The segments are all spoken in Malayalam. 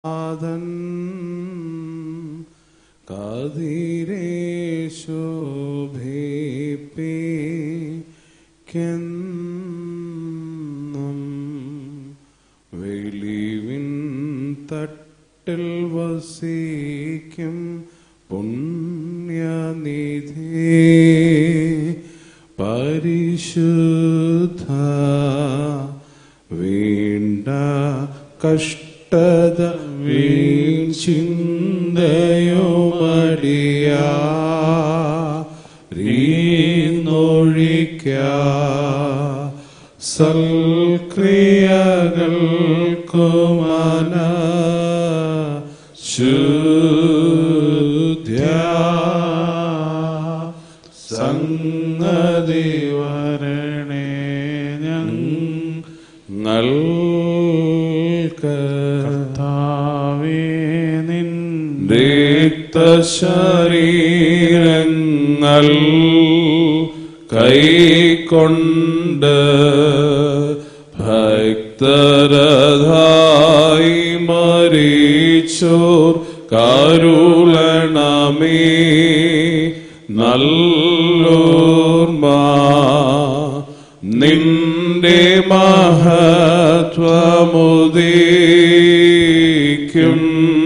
നാഥൻ കതിരേശോഭിപ്പിക്കെന്നും വെളിവിൻ തട്ടിൽ വസിക്കും പുണ്യനിധി പരിശുദ്ധ വീണ്ട കഷ്ടത വീഴ്ചിന്തയുമടിയാ റീന്നൊഴിക്ക സൽക്രിയകൾക്കുമന ശുദ്ധ്യ സംഗതി വരണേ ഞങ്ങൾക്ക് കർത്താവേ നിൻ ശരീരങ്ങൾ കൈക്കൊണ്ട് ഭക്തരഥായി മരിച്ചോർ കരുളണമേ നല്ലോർമ നിന്റെ മഹത്വമുദീക്കും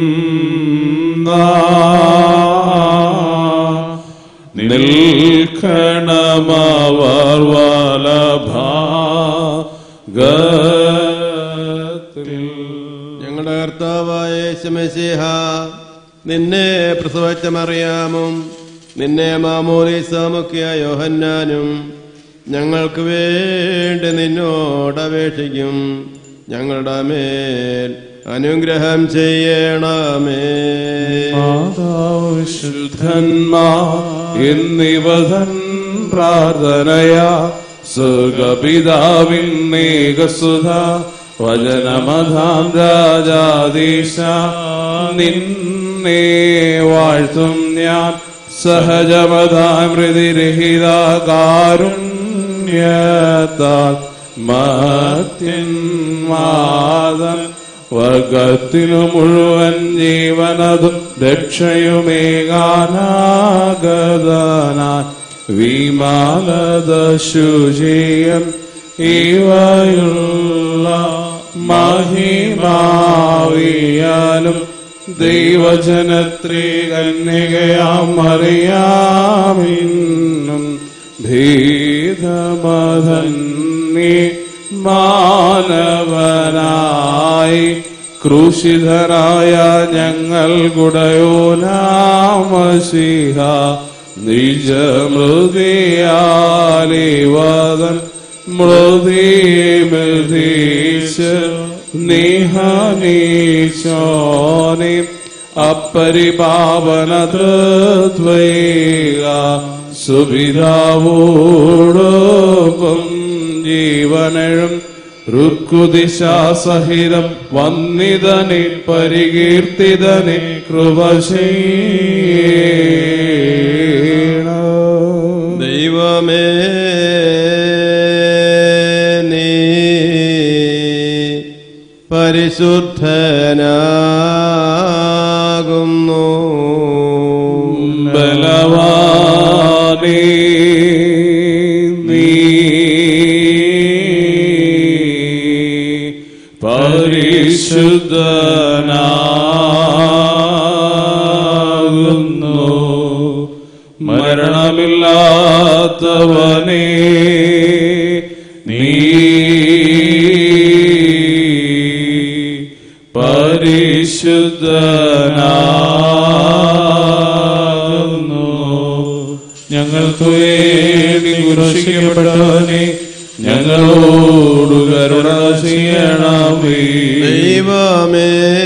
നിൽക്കണമവർ വലഭാഗത്തിൽ ഞങ്ങളുടെ കർത്താവായ ശമശിഹ നിന്നെ പ്രസവച്ച മറിയാമും നിന്നെ മാമോലീസാമുക്കിയ യോഹന്നാനും ഞങ്ങൾക്ക് വേണ്ടി നിന്നോട് അപേക്ഷിക്കും ഞങ്ങളുടെ മേൽ അനുഗ്രഹം ചെയ്യണമേ മാതാവ് ശുദ്ധന്മാ എന്നിവതൻ പ്രാർത്ഥനയാ സുഖപിതാവിൻ മേഘസുധ വചനമധാം രാജാദീശ നിന്നെ വാഴ്ത്തും ഞാൻ സഹജമതാമൃതിരഹിത കാരുണ്യത്താൽ മത്യൻ മാതൻ വർഗത്തിനു മുഴുവൻ ജീവനതും രക്ഷയുമേകാനാഗതനാൻ വിമാനത ശുചിയം ഇവയുള്ള മഹിമാവിയാലും ദൈവജനത്രീ കന്യകയാം അറിയാമിന്നും ഭീതമതന്നി മാനവനായി ക്രൂശിതനായ ഞങ്ങൾ ഗുണയോനാമസിഹ നിജമൃതിയാലിവതൻ മൃതിമൃതീശ് നിഹനീശോനെ അപ്പരിപാവനതൃത്വൈക സുപിതാവോടൊപ്പം ജീവനഴും ഋക്കുദിശാസഹിതം വന്നിതനെ പരികീർത്തിതനെ കൃപശീണ ദൈവമേ നീ പരിശുദ്ധനാകുന്നു ബലവാനേ നീ പരിശുദ്ധനാകുന്നു മരണമില്ലാത്തവനേ നീ പരിശുദ്ധനാകുന്നു ഞങ്ങൾക്ക് വേണ്ടി കുരിശിക്കപ്പെട്ടവനെ ഞങ്ങളോട് കരുണ ചെയ്യണമേ ദൈവമേ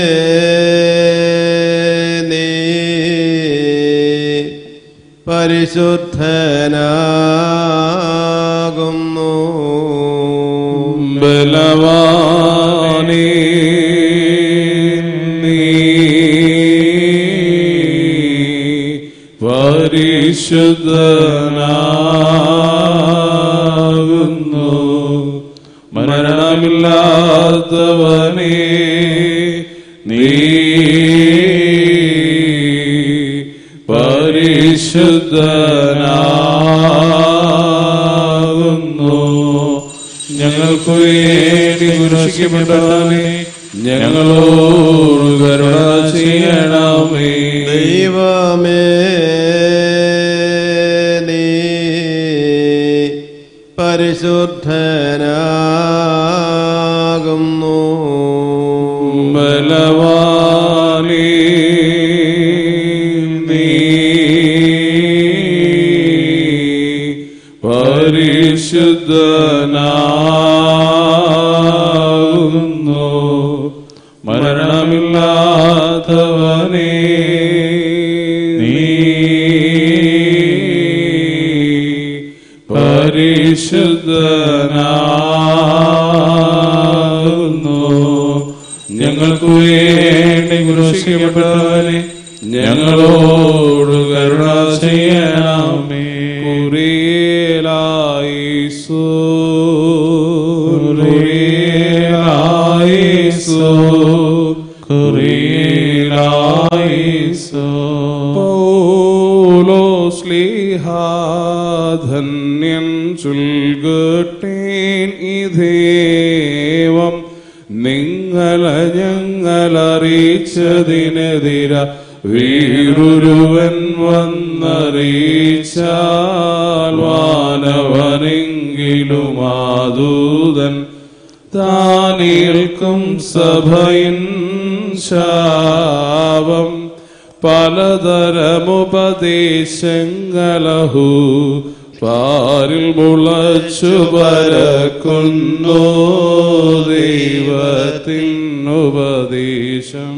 നീ പരിശുദ്ധനാകുന്നു ബലവാനേ നീ പരിശുദ്ധനാകുന്നു മരണമില്ലാത്തവനേ നീ ഞങ്ങൾക്ക് വേണ്ടി കുരിശിക്കപ്പെട്ടവനെ ഞങ്ങളോട് കരുണ ചെയ്യണമേ ദൈവമേ നീ പരിശുദ്ധനാകുന്നു ബലവാനേ നീ പരിശുദ്ധനാകുന്നു മരണമില്ലാത്തവനേ നീ പരിശുദ്ധനാകുന്നു ഞങ്ങൾക്ക് വേണ്ടി കുരിശിക്കപ്പെട്ടവനെ ഞങ്ങളോട് കരുണ ചെയ്യണമേ കുറിയലായിസു കുറിയലായിസു കുറിയലായിസു ധന്യൻ ചുൽകട്ടേൻ ഇതേവം നിങ്ങളെ ഞങ്ങളറിയിച്ചതിനെതിര വീരൊരുവൻ വന്നറിയിച്ചാൽ വാനവനെങ്കിലും ആദൂതൻ താനേൽക്കും സഭയിൻ ശാപം പലതരമുപദേശങ്ങളഹു പാരിൽ മുളച്ചു പരക്കുന്നു ദൈവത്തിനുപദേശം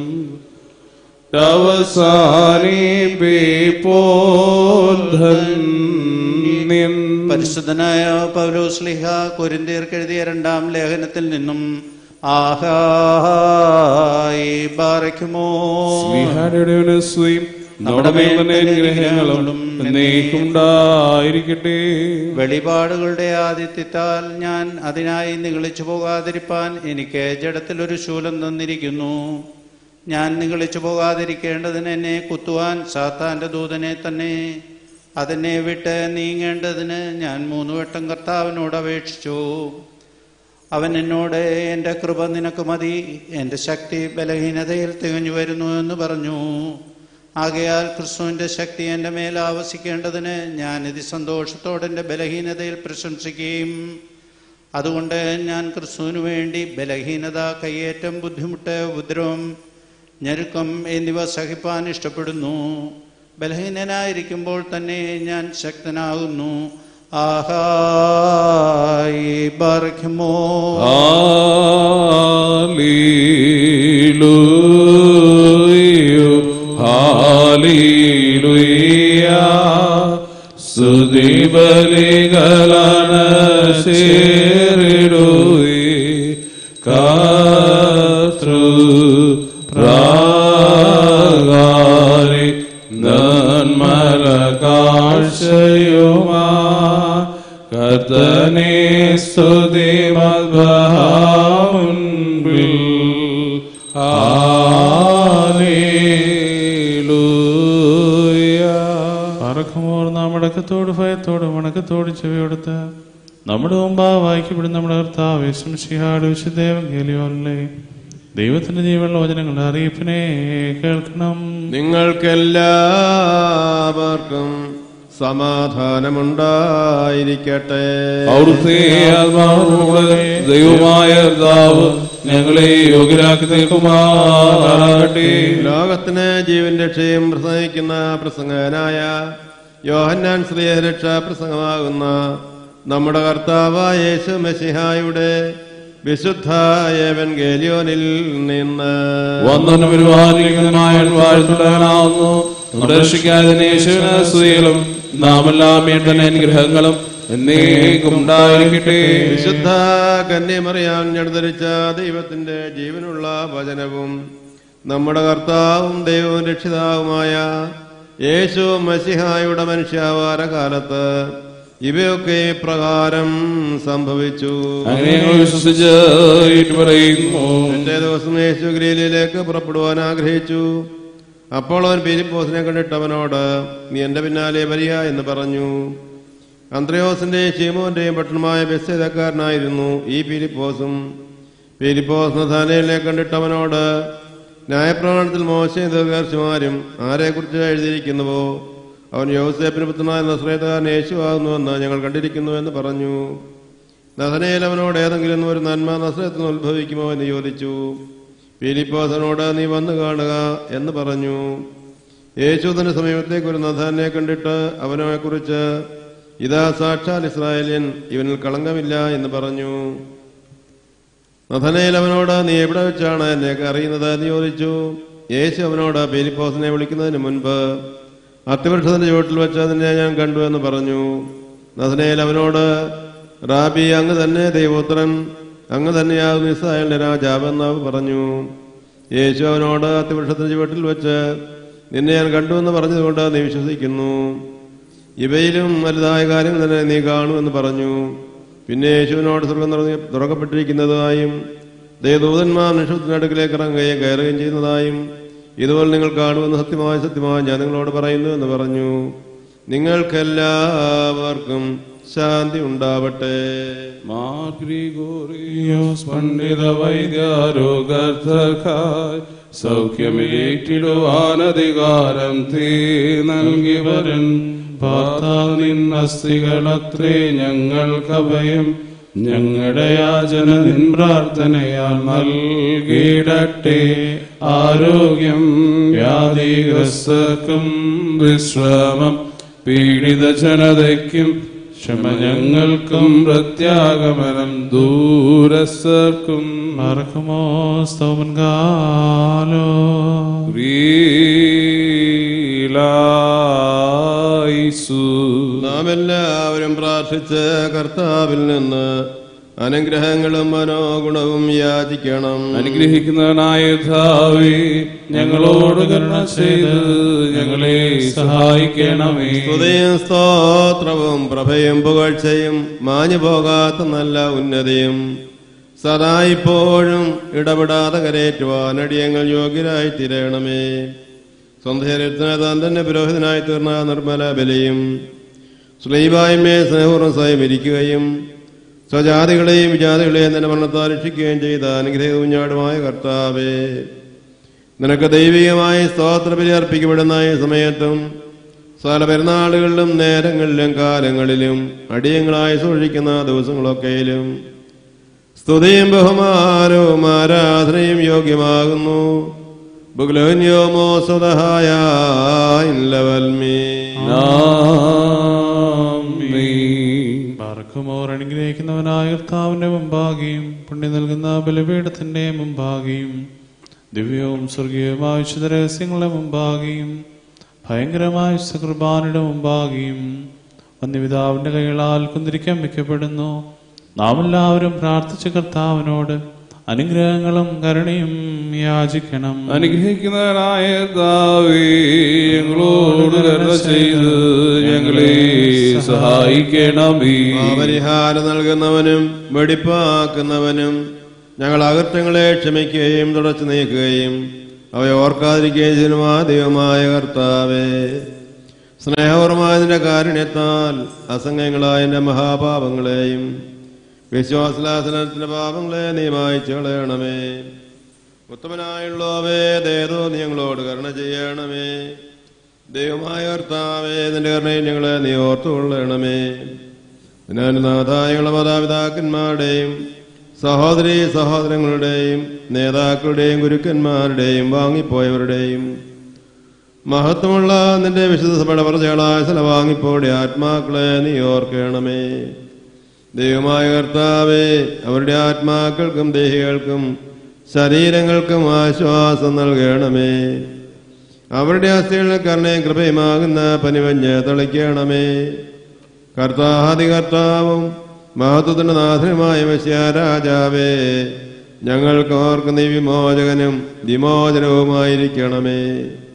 അവസാനിപ്പിപ്പോധന്യൻ പരിശുദ്ധനായ പൗലോസ്ലിഹ കൊരിന്തിയർക്ക് എഴുതിയ രണ്ടാം ലേഖനത്തിൽ നിന്നും ആഹായി ബാറയ്ക്കുമോ സ്നേഹാരുടെ സ്വയം നമ്മുടെ മേൽ തന്നെ അനുഗ്രഹങ്ങളും എന്നേക്കും ഉണ്ടായിരിക്കട്ടെ വെളിപാടുകളുടെ ആദിത്യത്താൽ ഞാൻ അതിനായി നിഗളിച്ചു പോകാതിരിപ്പാൻ എനിക്ക് ജഡത്തിൽ ഒരു ശൂലം തന്നിരിക്കുന്നു ഞാൻ നിഗളിച്ചു പോകാതിരിക്കേണ്ടതിന് എന്നെ കുത്തുവാൻ സാത്താന്റെ ദൂതനെ തന്നെ അതെന്നെ വിട്ട് നീങ്ങേണ്ടതിന് ഞാൻ മൂന്ന് വട്ടം കർത്താവിനോട് അപേക്ഷിച്ചു അവൻ എന്നോട് എൻ്റെ കൃപ നിനക്ക് മതി എൻ്റെ ശക്തി ബലഹീനതയിൽ തികഞ്ഞു വരുന്നു എന്ന് പറഞ്ഞു ആകയാൽ ക്രിസ്തുവിൻ്റെ ശക്തി എൻ്റെ മേൽ ആവസിക്കേണ്ടതിന് ഞാൻ ഇത് സന്തോഷത്തോടെ എൻ്റെ ബലഹീനതയിൽ പ്രശംസിക്കുകയും അതുകൊണ്ട് ഞാൻ ക്രിസ്തുവിനു വേണ്ടി ബലഹീനത കയ്യേറ്റം ബുദ്ധിമുട്ട് ഉപദ്രവം ഞെരുക്കം എന്നിവ സഹിപ്പാൻ ഇഷ്ടപ്പെടുന്നു ബലഹീനനായിരിക്കുമ്പോൾ തന്നെ ഞാൻ ശക്തനാകുന്നു ആഹായി ബാർഖ്യമോ Hallelujah, Hallelujah. സ്തുതി ബലികളാന ചേരിടുവേ കാതൃ പ്രാകാരി നന്മല കാഴ്ചയുമാ കർത്തനെ സ്തുതി മദ്ബഹാമുൻപിൽ ഹല്ലേലൂയ പറക്കുമ്പോൾ നാം അടക്കത്തോട് ഭയത്തോട് വണക്കത്തോട് ചെവിയെടുത്ത് നമ്മുടെ മുമ്പാ വായിക്കപ്പെടുന്ന നമ്മുടെ കർത്താവ് ശംഷിഹാട് വിശുദ്ധേവം കേലിയോല്ലേ ദൈവത്തിന്റെ ജീവനുള്ള വചനങ്ങളുടെ അറിയിപ്പിനെ കേൾക്കണം നിങ്ങൾക്കെല്ലാവർക്കും സമാധാനമുണ്ടായിരിക്കട്ടെ അവിടുത്തെ ആത്മാവിനോട് ദൈവമായ കർത്താവ് ഞങ്ങളെ യോഗ്യരാക്കി തീർക്കുമാറാകട്ടെ ലോകത്തിന് ജീവൻ രക്ഷയും പ്രസംഗിക്കുന്ന പ്രസംഗനായ യോഹന്നാൻ ശ്രീയ രക്ഷാ പ്രസംഗമാകുന്ന നമ്മുടെ കർത്താവായ യേശു മെസ്സിഹായുടെ വിശുദ്ധ ഏവൻഗേലിയോനിൽ നിന്ന് വന്ദന പരിപാലിക്കുന്നതുമായ വാഴ്ത്തുള്ളവനാവുന്നു നമ്മുടെ രക്ഷിക്കാതിന് യേശുവിന് സ്തുതികളും നാമെല്ലാം തന്നെ അനുഗ്രഹങ്ങളും എന്നേക്കും ഉണ്ടായിരിക്കട്ടെ വിശുദ്ധ കന്യമറിയാൻ ഞടുധരിച്ച ദൈവത്തിന്റെ ജീവനുള്ള വചനവും നമ്മുടെ കർത്താവും ദൈവവും രക്ഷിതാവുമായ യേശു മസിഹായുടെ മനുഷ്യാവാര കാലത്ത് ഇവയൊക്കെ പ്രകാരം സംഭവിച്ചു അങ്ങനെ ഞങ്ങൾ വിശ്വസിച്ച് ഏറ്റുപറയുന്നു എന്റെ ദിവസം യേശു ഗലീലയിലേക്ക് പുറപ്പെടുവാൻ ആഗ്രഹിച്ചു അപ്പോൾ അവൻ പീലിപ്പോസിനെ കണ്ടിട്ട് അവനോട് നീ എന്റെ പിന്നാലെ വരിക എന്ന് പറഞ്ഞു അന്ത്രയോസിന്റെയും ഷീമോന്റെയും പട്ടണമായ ബെസ്സേതക്കാരനായിരുന്നു ഈ ഫിലിപ്പോസും ഫിലിപ്പോസ് നഥാനയിലെ കണ്ടിട്ട് അവനോട് ന്യായപ്രമാണത്തിൽ മോശയും ദീർഘർഷമാരും ആരെക്കുറിച്ച് എഴുതിയിരിക്കുന്നുവോ അവൻ യോസേപ്പിന് പുത്രനായ നസ്രേതകാരൻ യേശുവാകുന്നുവെന്ന് ഞങ്ങൾ കണ്ടിരിക്കുന്നു എന്ന് പറഞ്ഞു നഥനയിൽ അവനോട് ഏതെങ്കിലും ഒരു നന്മ നസ്രത്തിൽ നിന്ന് ഉത്ഭവിക്കുമോ എന്ന് ചോദിച്ചു ഫിലിപ്പോസിനോട് നീ വന്നു കാണുക എന്ന് പറഞ്ഞു യേശു തന്റെ സമീപത്തേക്ക് ഒരു നഥാനെ കണ്ടിട്ട് അവനെ കുറിച്ച് ഇതാ സാക്ഷാൽ ഇസ്രായേലിയൻ ഇവനിൽ കളങ്കമില്ല എന്ന് പറഞ്ഞു നഥനയിൽ അവനോട് നീ എവിടെ വെച്ചാണ് എന്നെ അറിയുന്നത് എന്ന് ചോദിച്ചു യേശു അവനോട് ഫിലിപ്പോസിനെ വിളിക്കുന്നതിന് മുൻപ് അത്തിവൃക്ഷത്തിന്റെ ചുവട്ടിൽ വെച്ച് നിന്നെ ഞാൻ കണ്ടു എന്ന് പറഞ്ഞു നഥനയിൽ അവനോട് റാബി അങ്ങ് തന്നെ ദൈവോത്രൻ അങ്ങ് തന്നെയാകും ഇസ്രായേലിന്റെ രാജാവെന്ന് അവൻ പറഞ്ഞു യേശു അവനോട് അത്തിവൃക്ഷത്തിന്റെ ചുവട്ടിൽ വെച്ച് നിന്നെ ഞാൻ കണ്ടു എന്ന് പറഞ്ഞതുകൊണ്ട് നീ വിശ്വസിക്കുന്നു ഇവയിലും വലുതായ കാര്യങ്ങൾ തന്നെ നീ കാണുമെന്ന് പറഞ്ഞു പിന്നെ യേശുവിനോട് സ്വർഗം തുറന്ന് തുറക്കപ്പെട്ടിരിക്കുന്നതായും ദേവദൂതന്മാർ നിഷത്തിനടുക്കിലേക്ക് ഇറങ്ങുകയും കയറുകയും ചെയ്യുന്നതായും ഇതുപോലെ നിങ്ങൾ കാണുമെന്ന് സത്യമായ സത്യമായ ഞാൻ നിങ്ങളോട് പറയുന്നു എന്ന് പറഞ്ഞു നിങ്ങൾക്കെല്ലാവർക്കും ശാന്തി ഉണ്ടാവട്ടെ മാർ ഗ്രിഗോറിയോസ് പണ്ഡിത വൈദ്യാരോഗർക്കായി സൗഖ്യമേറ്റിടുവാൻ അധികാരം തീ നൽകിവരൻ പാർത്താൽ നിൻ അസ്ഥികളത്രേ ഞങ്ങൾക്കഭയം ഞങ്ങളുടെ യാചന നിൻ പ്രാർത്ഥനയാൽ നൽകിയിടട്ടെ ആരോഗ്യം വ്യാധിഗ്രസ്തർക്കും വിശ്രമം പീഡിത ജനതയ്ക്കും ക്ഷമ ഞങ്ങൾക്കും പ്രത്യാഗമനം ദൂരസ്ഥർക്കും മറക്കുമോ സ്തോമൻകാലോ റീലായിസു. നാം എല്ലാവരും പ്രാർത്ഥിച്ച് കർത്താവിൽ നിന്ന് അനുഗ്രഹങ്ങളും മനോഗുണവും യാചിക്കണം അനുഗ്രഹിക്കുന്നവനായ ധാവി ഞങ്ങളോട് കരുണ ചെയ്ത് ഞങ്ങളെ സഹായിക്കണമേ സ്തുതിയും സ്തോത്രവും പ്രഭയും പുകഴ്ചയും മാഞ്ഞു പോകാത്ത നല്ല ഉന്നതിയും സദാ ഇപ്പോഴും ഇടപെടാതെ കരയേറ്റുവാൻ അടിയങ്ങൾ യോഗ്യരായി തീരണമേ സ്വന്തം ശരീരത്തിന് താൻ തന്നെ പുരോഹിതനായി തീർന്ന നിർമ്മല ബലിയും സ്ലൈവായ്മയെ സ്നേഹപൂർവ്വം സ്വയം ഇരിക്കുകയും സ്വജാതികളെയും വിജാതികളെയും തന്നെ മരണത്താൽ രക്ഷിക്കുകയും ചെയ്ത അനുഗ്രഹ കുഞ്ഞാടുമായ കർത്താവേ നിനക്ക് ദൈവികമായി സ്തോത്രബലി അർപ്പിക്കപ്പെടുന്ന ഈ സമയത്തും സകല പെരുന്നാളുകളിലും നേരങ്ങളിലും കാലങ്ങളിലും അടിയങ്ങളായി സൂക്ഷിക്കുന്ന ദിവസങ്ങളൊക്കെയിലും സ്തുതിയും ബഹുമാനവും ആരാധനയും യോഗ്യമാകുന്നു ബുഗ്ലോന്യോമോ സ്വതഹായ ഇല്ലവൽമീ ആമീൻ. മറക്കുമോർ അനുഗ്രഹിക്കുന്നവനായ കർത്താവിന്റെ മുമ്പാകെയും പുണ്യം നൽകുന്ന ബലിപീഠത്തിന്റെ മുമ്പാകെയും ദിവ്യവും സ്വർഗീയവുമായ വിശുദ്ധ രഹസ്യങ്ങളുടെ മുമ്പാകെയും ഭയങ്കരമായ സകൃബാനയുടെ മുമ്പാകെയും വന്യപിതാവിന്റെ കൈകളാൽ കുന്തിരിക്കാൻ വയ്ക്കപ്പെടുന്നു നാം എല്ലാവരും പ്രാർത്ഥിച്ച കർത്താവിനോട് അനുഗ്രഹങ്ങളും കരുണയും യാചിക്കണം അനുഗ്രഹിക്കുന്നവനായ ദാവി ഞങ്ങളോട് കരുണ ചെയ്ത് ഞങ്ങളെ സഹായിക്കണമേ പരിഹാരം നൽകുന്നവനും വെടിപ്പാക്കുന്നവനും ഞങ്ങൾ അകൃത്യങ്ങളെ ക്ഷമിക്കുകയും തുടച്ചു നീക്കുകയും അവയെ ഓർക്കാതിരിക്കുകയും ചെയ്യുന്ന ദൈവമായ കർത്താവേ സ്നേഹപരമായതിന്റെ കാരുണ്യത്താൽ അസംഗങ്ങളായ എന്റെ മഹാപാപങ്ങളെയും വിശ്വാസലാസനത്തിന്റെ പാപങ്ങളെ നീ മായ്ച്ചു കളയണമേ ഉത്തമനായുള്ളവേ ദേതോ നീ ഞങ്ങളോട് കരുണ ചെയ്യണമേ ദൈവമായ കർത്താവേ നിന്റെ കരുണയിൽ ഞങ്ങളെ നീ ഓർത്തുകൊള്ളണമേ നാഥായങ്ങളെ മാതാപിതാക്കന്മാരുടെയും സഹോദരി സഹോദരങ്ങളുടെയും നേതാക്കളുടെയും ഗുരുക്കന്മാരുടെയും വാങ്ങിപ്പോയവരുടെയും മഹത്വമുള്ള നിന്റെ വിശുദ്ധ സഭയുടെ പ്രജകളായ ചില വാങ്ങിപ്പോടെ ആത്മാക്കളെ നീ ഓർക്കണമേ ദൈവമായ കർത്താവേ അവരുടെ ആത്മാക്കൾക്കും ദേഹികൾക്കും ശരീരങ്ങൾക്കും ആശ്വാസം നൽകണമേ അവരുടെ അസ്ഥികളിൽ കരുണയും കൃപയുമാകുന്ന പനിവഞ്ഞ് തളിക്കണമേ കർത്താതി കർത്താവും മഹത്വത്തിന്റെ നാഥനുമായ മസ്യ രാജാവേ ഞങ്ങൾക്ക് ഓർക്കുന്ന ഈ വിമോചകനും വിമോചനവുമായിരിക്കണമേ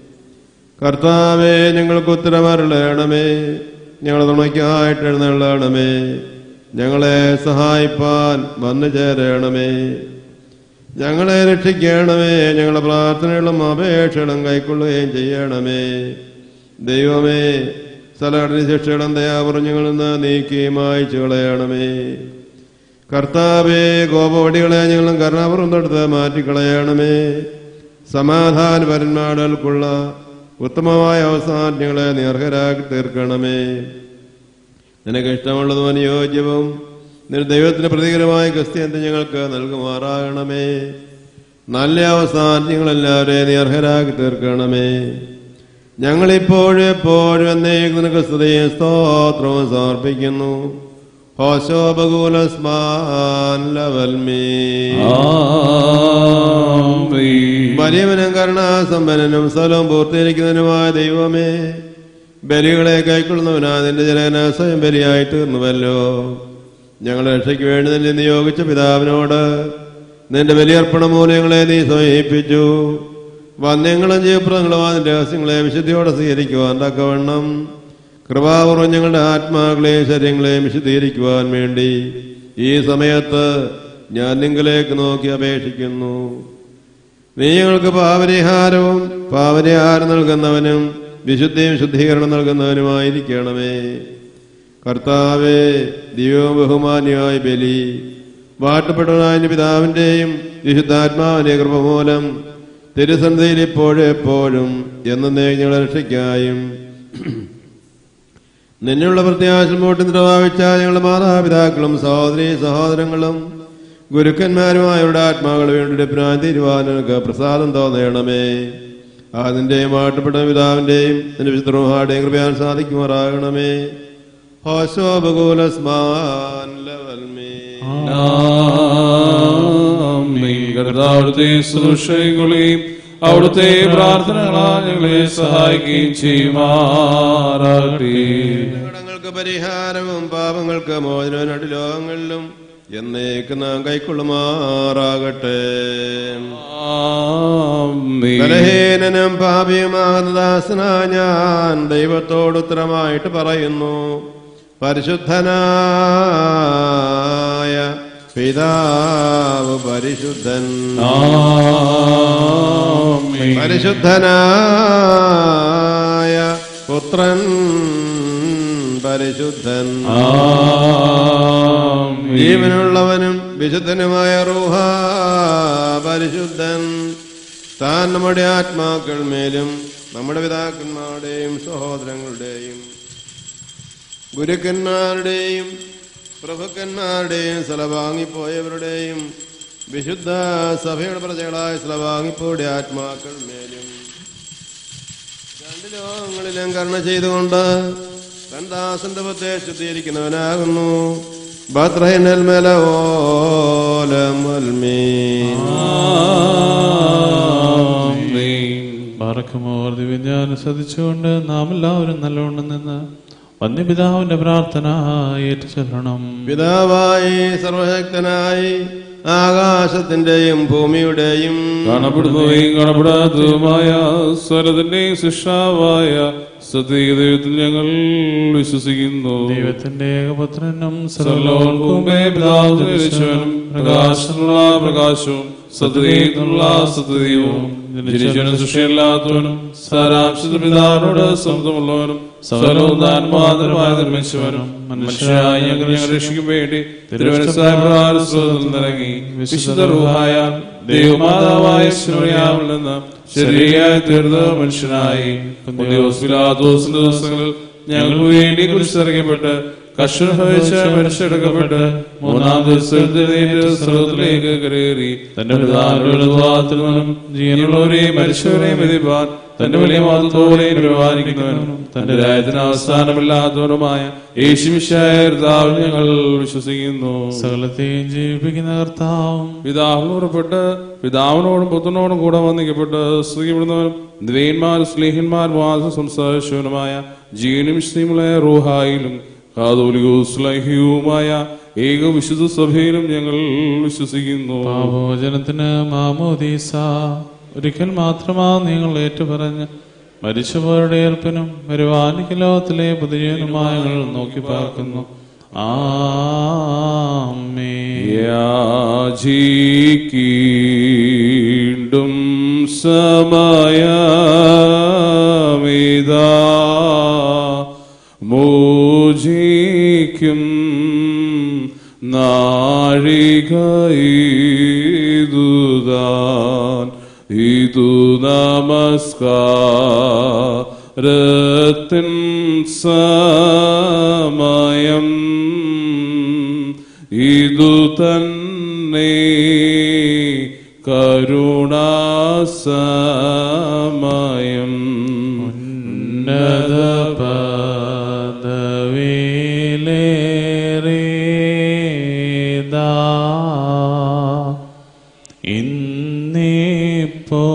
കർത്താവേ ഞങ്ങൾക്ക് ഉത്തരമരുളണമേ ഞങ്ങളെ തുണയ്ക്കായിട്ട് എഴുന്നള്ളണമേ ഞങ്ങളെ സഹായിപ്പാൻ വന്നു ചേരണമേ ഞങ്ങളെ രക്ഷിക്കണമേ ഞങ്ങളുടെ പ്രാർത്ഥനകളും അപേക്ഷകളും കൈക്കൊള്ളുകയും ചെയ്യണമേ ദൈവമേ സ്ഥലഘടന ശിക്ഷകളും ദയാപുറഞ്ഞുകളിൽ നിന്ന് നീക്കി മായ്ച്ചു കളയണമേ കർത്താവേ കോപവടികളെ ഞങ്ങളും കരുണാപുറം തൊടുത്ത് മാറ്റിക്കളയണമേ സമാധാനപരന്മാടുകൾക്കുള്ള ഉത്തമമായ അവസാനങ്ങളെ നീർഹരാക്കി തീർക്കണമേ നിനക്ക് ഇഷ്ടമുള്ളതും അനുയോജ്യവും നിന്റെ ദൈവത്തിന് പ്രതികരമായ ക്രിസ്ത്യന്ത ഞങ്ങൾക്ക് നൽകുമാറാകണമേ നല്ല അവസാനങ്ങളെല്ലാവരെയും നീ അർഹരാക്കി തീർക്കണമേ ഞങ്ങളിപ്പോഴും എപ്പോഴും എന്നേക്കും നിനക്ക് സ്തുതിയും സ്തോത്രവും സമർപ്പിക്കുന്നു ഹോശോപകൂലസ്മാൻ ലവൽമീ ആമീൻ. വലിയവനും കരുണാസമ്പന്നനും സ്ഥലവും പൂർത്തീകരിക്കുന്നതിനുമായ ദൈവമേ ബലികളെ കൈക്കൊള്ളുന്നവനാ നിന്റെ ജനകന സ്വയം ബലിയായി തീർന്നുവല്ലോ ഞങ്ങളുടെ രക്ഷയ്ക്ക് വേണ്ടി നിന്നെ നിയോഗിച്ച പിതാവിനോട് നിന്റെ ബലിയർപ്പണ മൂല്യങ്ങളെ നീ സമീപിച്ചു വന്യങ്ങളും ജീവപ്രദങ്ങളും അതിന്റെ രഹസ്യങ്ങളെ വിശുദ്ധിയോടെ സ്വീകരിക്കുവാൻ തക്കവണ്ണം കൃപാപൂർവ്വം ഞങ്ങളുടെ ആത്മാക്കളെയും ശരീരങ്ങളെയും വിശുദ്ധീകരിക്കുവാൻ വേണ്ടി ഈ സമയത്ത് ഞാൻ നിങ്ങളിലേക്ക് നോക്കി അപേക്ഷിക്കുന്നു നീ ഞങ്ങൾക്ക് പാപരിഹാരവും പാപരിഹാരം നൽകുന്നവനും വിശുദ്ധിയും ശുദ്ധീകരണം നൽകുന്നവനുമായിരിക്കണമേ കർത്താവേ ദിവ്യവും ബഹുമാന്യമായ ബലി വാട്ടപ്പെട്ടവനായ നിന്റെ പിതാവിന്റെയും വിശുദ്ധാത്മാവിന്റെ കൃപ മൂലം തിരുസന്ധിയിൽ ഇപ്പോഴും എപ്പോഴും എന്നേ ഞങ്ങളെ രക്ഷിക്കായും നിന്നുള്ള പ്രത്യാശ മൂട്ടി നിർവാഹിച്ച ഞങ്ങളുടെ മാതാപിതാക്കളും സഹോദരി സഹോദരങ്ങളും ഗുരുക്കന്മാരുമായവരുടെ ആത്മാക്കൾ വേണ്ടി പ്രാന്തിരുവാനൊക്കെ പ്രസാദം തോന്നണമേ അതിന്റെയും വാട്ടപ്പെട്ട പിതാവിന്റെയും നിന്റെ വിശുദ്ധരുമാരുടെയും കൃപയാൻ സാധിക്കുമാറാകണമേ ഹോശോപകൂലസ്മാൻ ലവൽമേ ആമീൻ. കർത്താവിടുത്തെ ശുശ്രൂഷകളെയും അവിടുത്തെ പ്രാർത്ഥനകളാൽ ഞങ്ങളെ സഹായിക്കുകയും ചെയ്യുമാറാകട്ടെ കടങ്ങൾക്ക് പരിഹാരവും പാപങ്ങൾക്ക് മോചനവും ലോകങ്ങളിലും എന്നേക്ക് നാം കൈക്കൊള്ളുമാറാകട്ടെ ആമീൻ. ബലഹീനനും പാപിയുമാകുന്ന ദാസന ഞാൻ ദൈവത്തോട് ഉത്തരമായിട്ട് പറയുന്നു പരിശുദ്ധനായ പിതാവ് പരിശുദ്ധൻ ആമീൻ. പരിശുദ്ധനായ പുത്രൻ പരിശുദ്ധൻ ആമീൻ. ജീവനുള്ളവനും വിശുദ്ധനുമായ റൂഹ പരിശുദ്ധൻ താൻ നമ്മുടെ ആത്മാക്കൾ മേലും നമ്മുടെ പിതാക്കന്മാരുടെയും സഹോദരങ്ങളുടെയും ഗുരുക്കന്മാരുടെയും പ്രഭുക്കന്മാരുടെയും സ്ഥലവാങ്ങിപ്പോയവരുടെയും വിശുദ്ധ സഭയുടെ പ്രജകളായ സ്ഥലവാങ്ങിപ്പോയുടെ ആത്മാക്കൾ മേലും രണ്ട് ലോകങ്ങളിലും കരുണ ചെയ്തുകൊണ്ട് തൻ ദാസന്റെ പത്തെ ശുദ്ധീകരിക്കുന്നവനാകുന്നു ബത്രഹിനൽ മലവോലമൽമീൻ ആമീൻ. പാറക്കുമോർ ദിവ്യജ്ഞാനം ശ്രദ്ധിച്ചുകൊണ്ട് നാം എല്ലാവരും നല്ലവണ്ണം നിന്ന് വന്യപിതാവിന്റെ പ്രാർത്ഥന ഏറ്റു ചൊല്ലണം പിതാവായി സർവശക്തനായി ആകാശത്തിന്റെയും ഭൂമിയുടെയും കാണപ്പെടുന്നവയും കാണപ്പെടാത്തതുമായ സ്വരത്തിന്റെയും ശിക്ഷാവായ സത്യദൈവത്തിൽ ഞങ്ങൾ വിശ്വസിക്കുന്നു ദൈവത്തിന്റെ ഏകപുത്രനും സർവലോകവുമേ പിതാവ് ജനിച്ചവനും പ്രകാശമുള്ള പ്രകാശവും സത്യതയുള്ള സത്യതയും ജനിച്ചവനും സൃഷ്ടിയല്ലാത്തവനും സാരാംശത്തിൽ പിതാവിനോട് സ്വന്തമുള്ളവനും സകലവും താൻ മാതൃമായി നിർമ്മിച്ചവനും മനുഷ്യരായ ഞങ്ങൾ ഞങ്ങൾ രക്ഷിക്കും വേണ്ടി തിരുവനസായ പ്രകാരം സ്രോതത്തിൽ നിറങ്ങി വിശുദ്ധ റൂഹായ ദൈവമാതാവായ ശിവയാവിൽ നിന്ന് ശരീരയായി തീർന്ന മനുഷ്യനായി പുതിയോസിലാദോസിന്റെ ദിവസങ്ങളിൽ ഞങ്ങൾക്ക് വേണ്ടി കുറിച്ചിറങ്ങപ്പെട്ട് കർഷക ഭവിച്ച മരിച്ചെടുക്കപ്പെട്ട് മൂന്നാം ദിവസത്തിൽ സ്രോതത്തിലേക്ക് കയറി തന്റെ പിതാവിനുള്ളത്തിൽ നിന്നും ജീവനുള്ളവരെയും മരിച്ചവരെയും വിധിപ്പാൻ തന്റെ വലിയ മതത്തോടെ പരിപാലിക്കുന്നവനും തന്റെ രാജ്യത്തിന് അവസാനമില്ലാത്തവനുമായ യേശുമിശായ കർത്താവിൽ ഞങ്ങൾ വിശ്വസിക്കുന്നു സകലത്തെയും ജീവിപ്പിക്കുന്ന കർത്താവും പിതാവിനോടപ്പെട്ട് പിതാവിനോടും പുത്രനോടും കൂടെ വന്നിക്കപ്പെട്ട് സ്ത്രീപ്പെടുന്നവനും ദ്വൈന്മാരും സ്നേഹന്മാരും വാസം സംസാരിച്ചവനുമായ ജീവനും ശ്രീമുളയ റൂഹായിലും കാതോലികോസ്ലഹിയുമായ ഏക വിശുദ്ധ സഭയിലും ഞങ്ങൾ വിശ്വസിക്കുന്നു പാപോചനത്തിന് മാമോദീസ ഒരിക്കൽ മാത്രമാ നിങ്ങൾ ഏറ്റുപറഞ്ഞ് മരിച്ചുപോരുടെ ഏൽപ്പിനും വരുവാനിക്ക് ലോകത്തിലെ പുതിയനുമായ ഞങ്ങൾ നോക്കി പാർക്കുന്നു ആമേ യാചിക്കീണ്ടും സമയമിതാ നാഴിക ഇതുതാൻ ഇതു നമസ്കാരത്തിൻ സമയം ഇതു തന്നെ കരുണാസമയം ഉന്നത പദവിയിലേറിയതാ ഇന്നിപ്പോ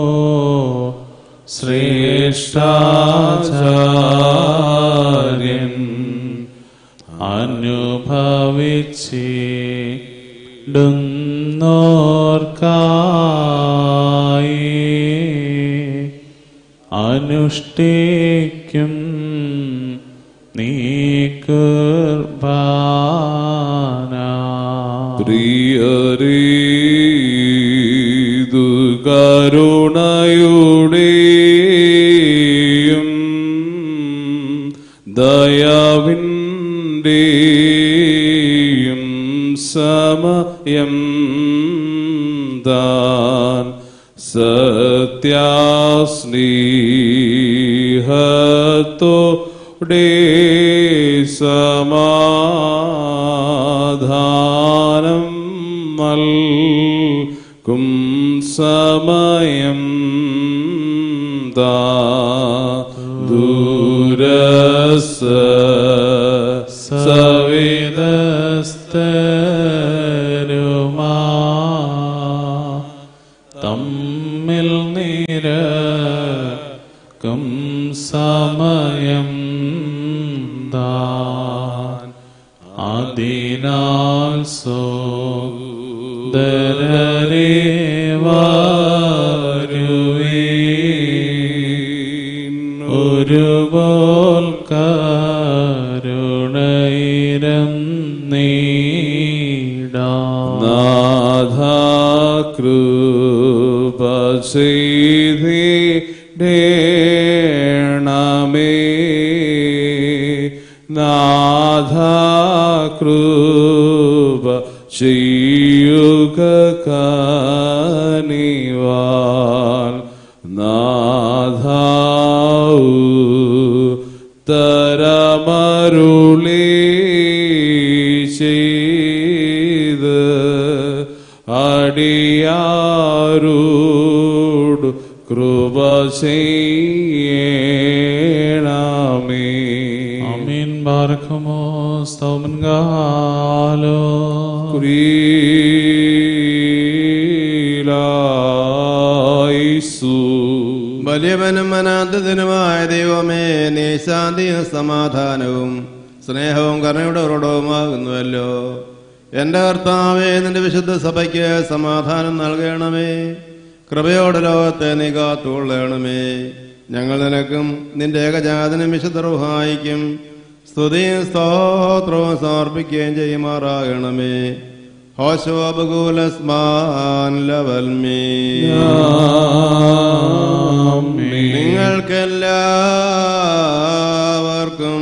ശ്രേഷ്ഠാചാര്യൻ അനുഭവിച്ചിടുന്നോർക്കായി അനുഷ്ഠിക്കും നീ കുർബാന പ്രിയരീതു കരുണയുടെയും ദയവിൻ്റെയും സമയം താൻ സത്യാസ്നേഹത്തോടെ സമാധാനം നൽകും സമയം താ ദൂരസ സവിതസ്തരുമാ തമ്മിൽ നിരക്കും സമയം താൻ അതിനാൽ സോദരരെ വരുവീൻ ഒരുപോൽ കരുണയിരം നാഥ കൃപ ചെയ്തേണമേ നാഥ കൃപ ചെയ്യുക കനിവാൽ നാഥ തരമരുളി ചെയ്ത് അടിയാരോട് കൃപ ചെയ്യണമേ Amin barakamos taumen galo. കുരീലായിസു വലിയവനും അനാഥത്തിനുമായ ദൈവമേ നീ ശാന്തിയും സമാധാനവും സ്നേഹവും കരുണയുടെ ഉറടവുമാകുന്നുവല്ലോ എന്റെ കർത്താവേ നിന്റെ വിശുദ്ധ സഭയ്ക്ക് സമാധാനം നൽകണമേ കൃപയോടെ ലോകത്തെ നീ കാത്തുകൊള്ളണമേ ഞങ്ങൾ നിനക്കും നിന്റെ ഏകജാതനും വിശുദ്ധ റുഹായിക്കും സ്തുതിയും സ്തോത്രവും സമർപ്പിക്കുകയും ചെയ്യുമാറാകണമേ ഹോശോപകൂലസ്മാൻ ലവൽമീ നിങ്ങൾക്കെല്ലാവർക്കും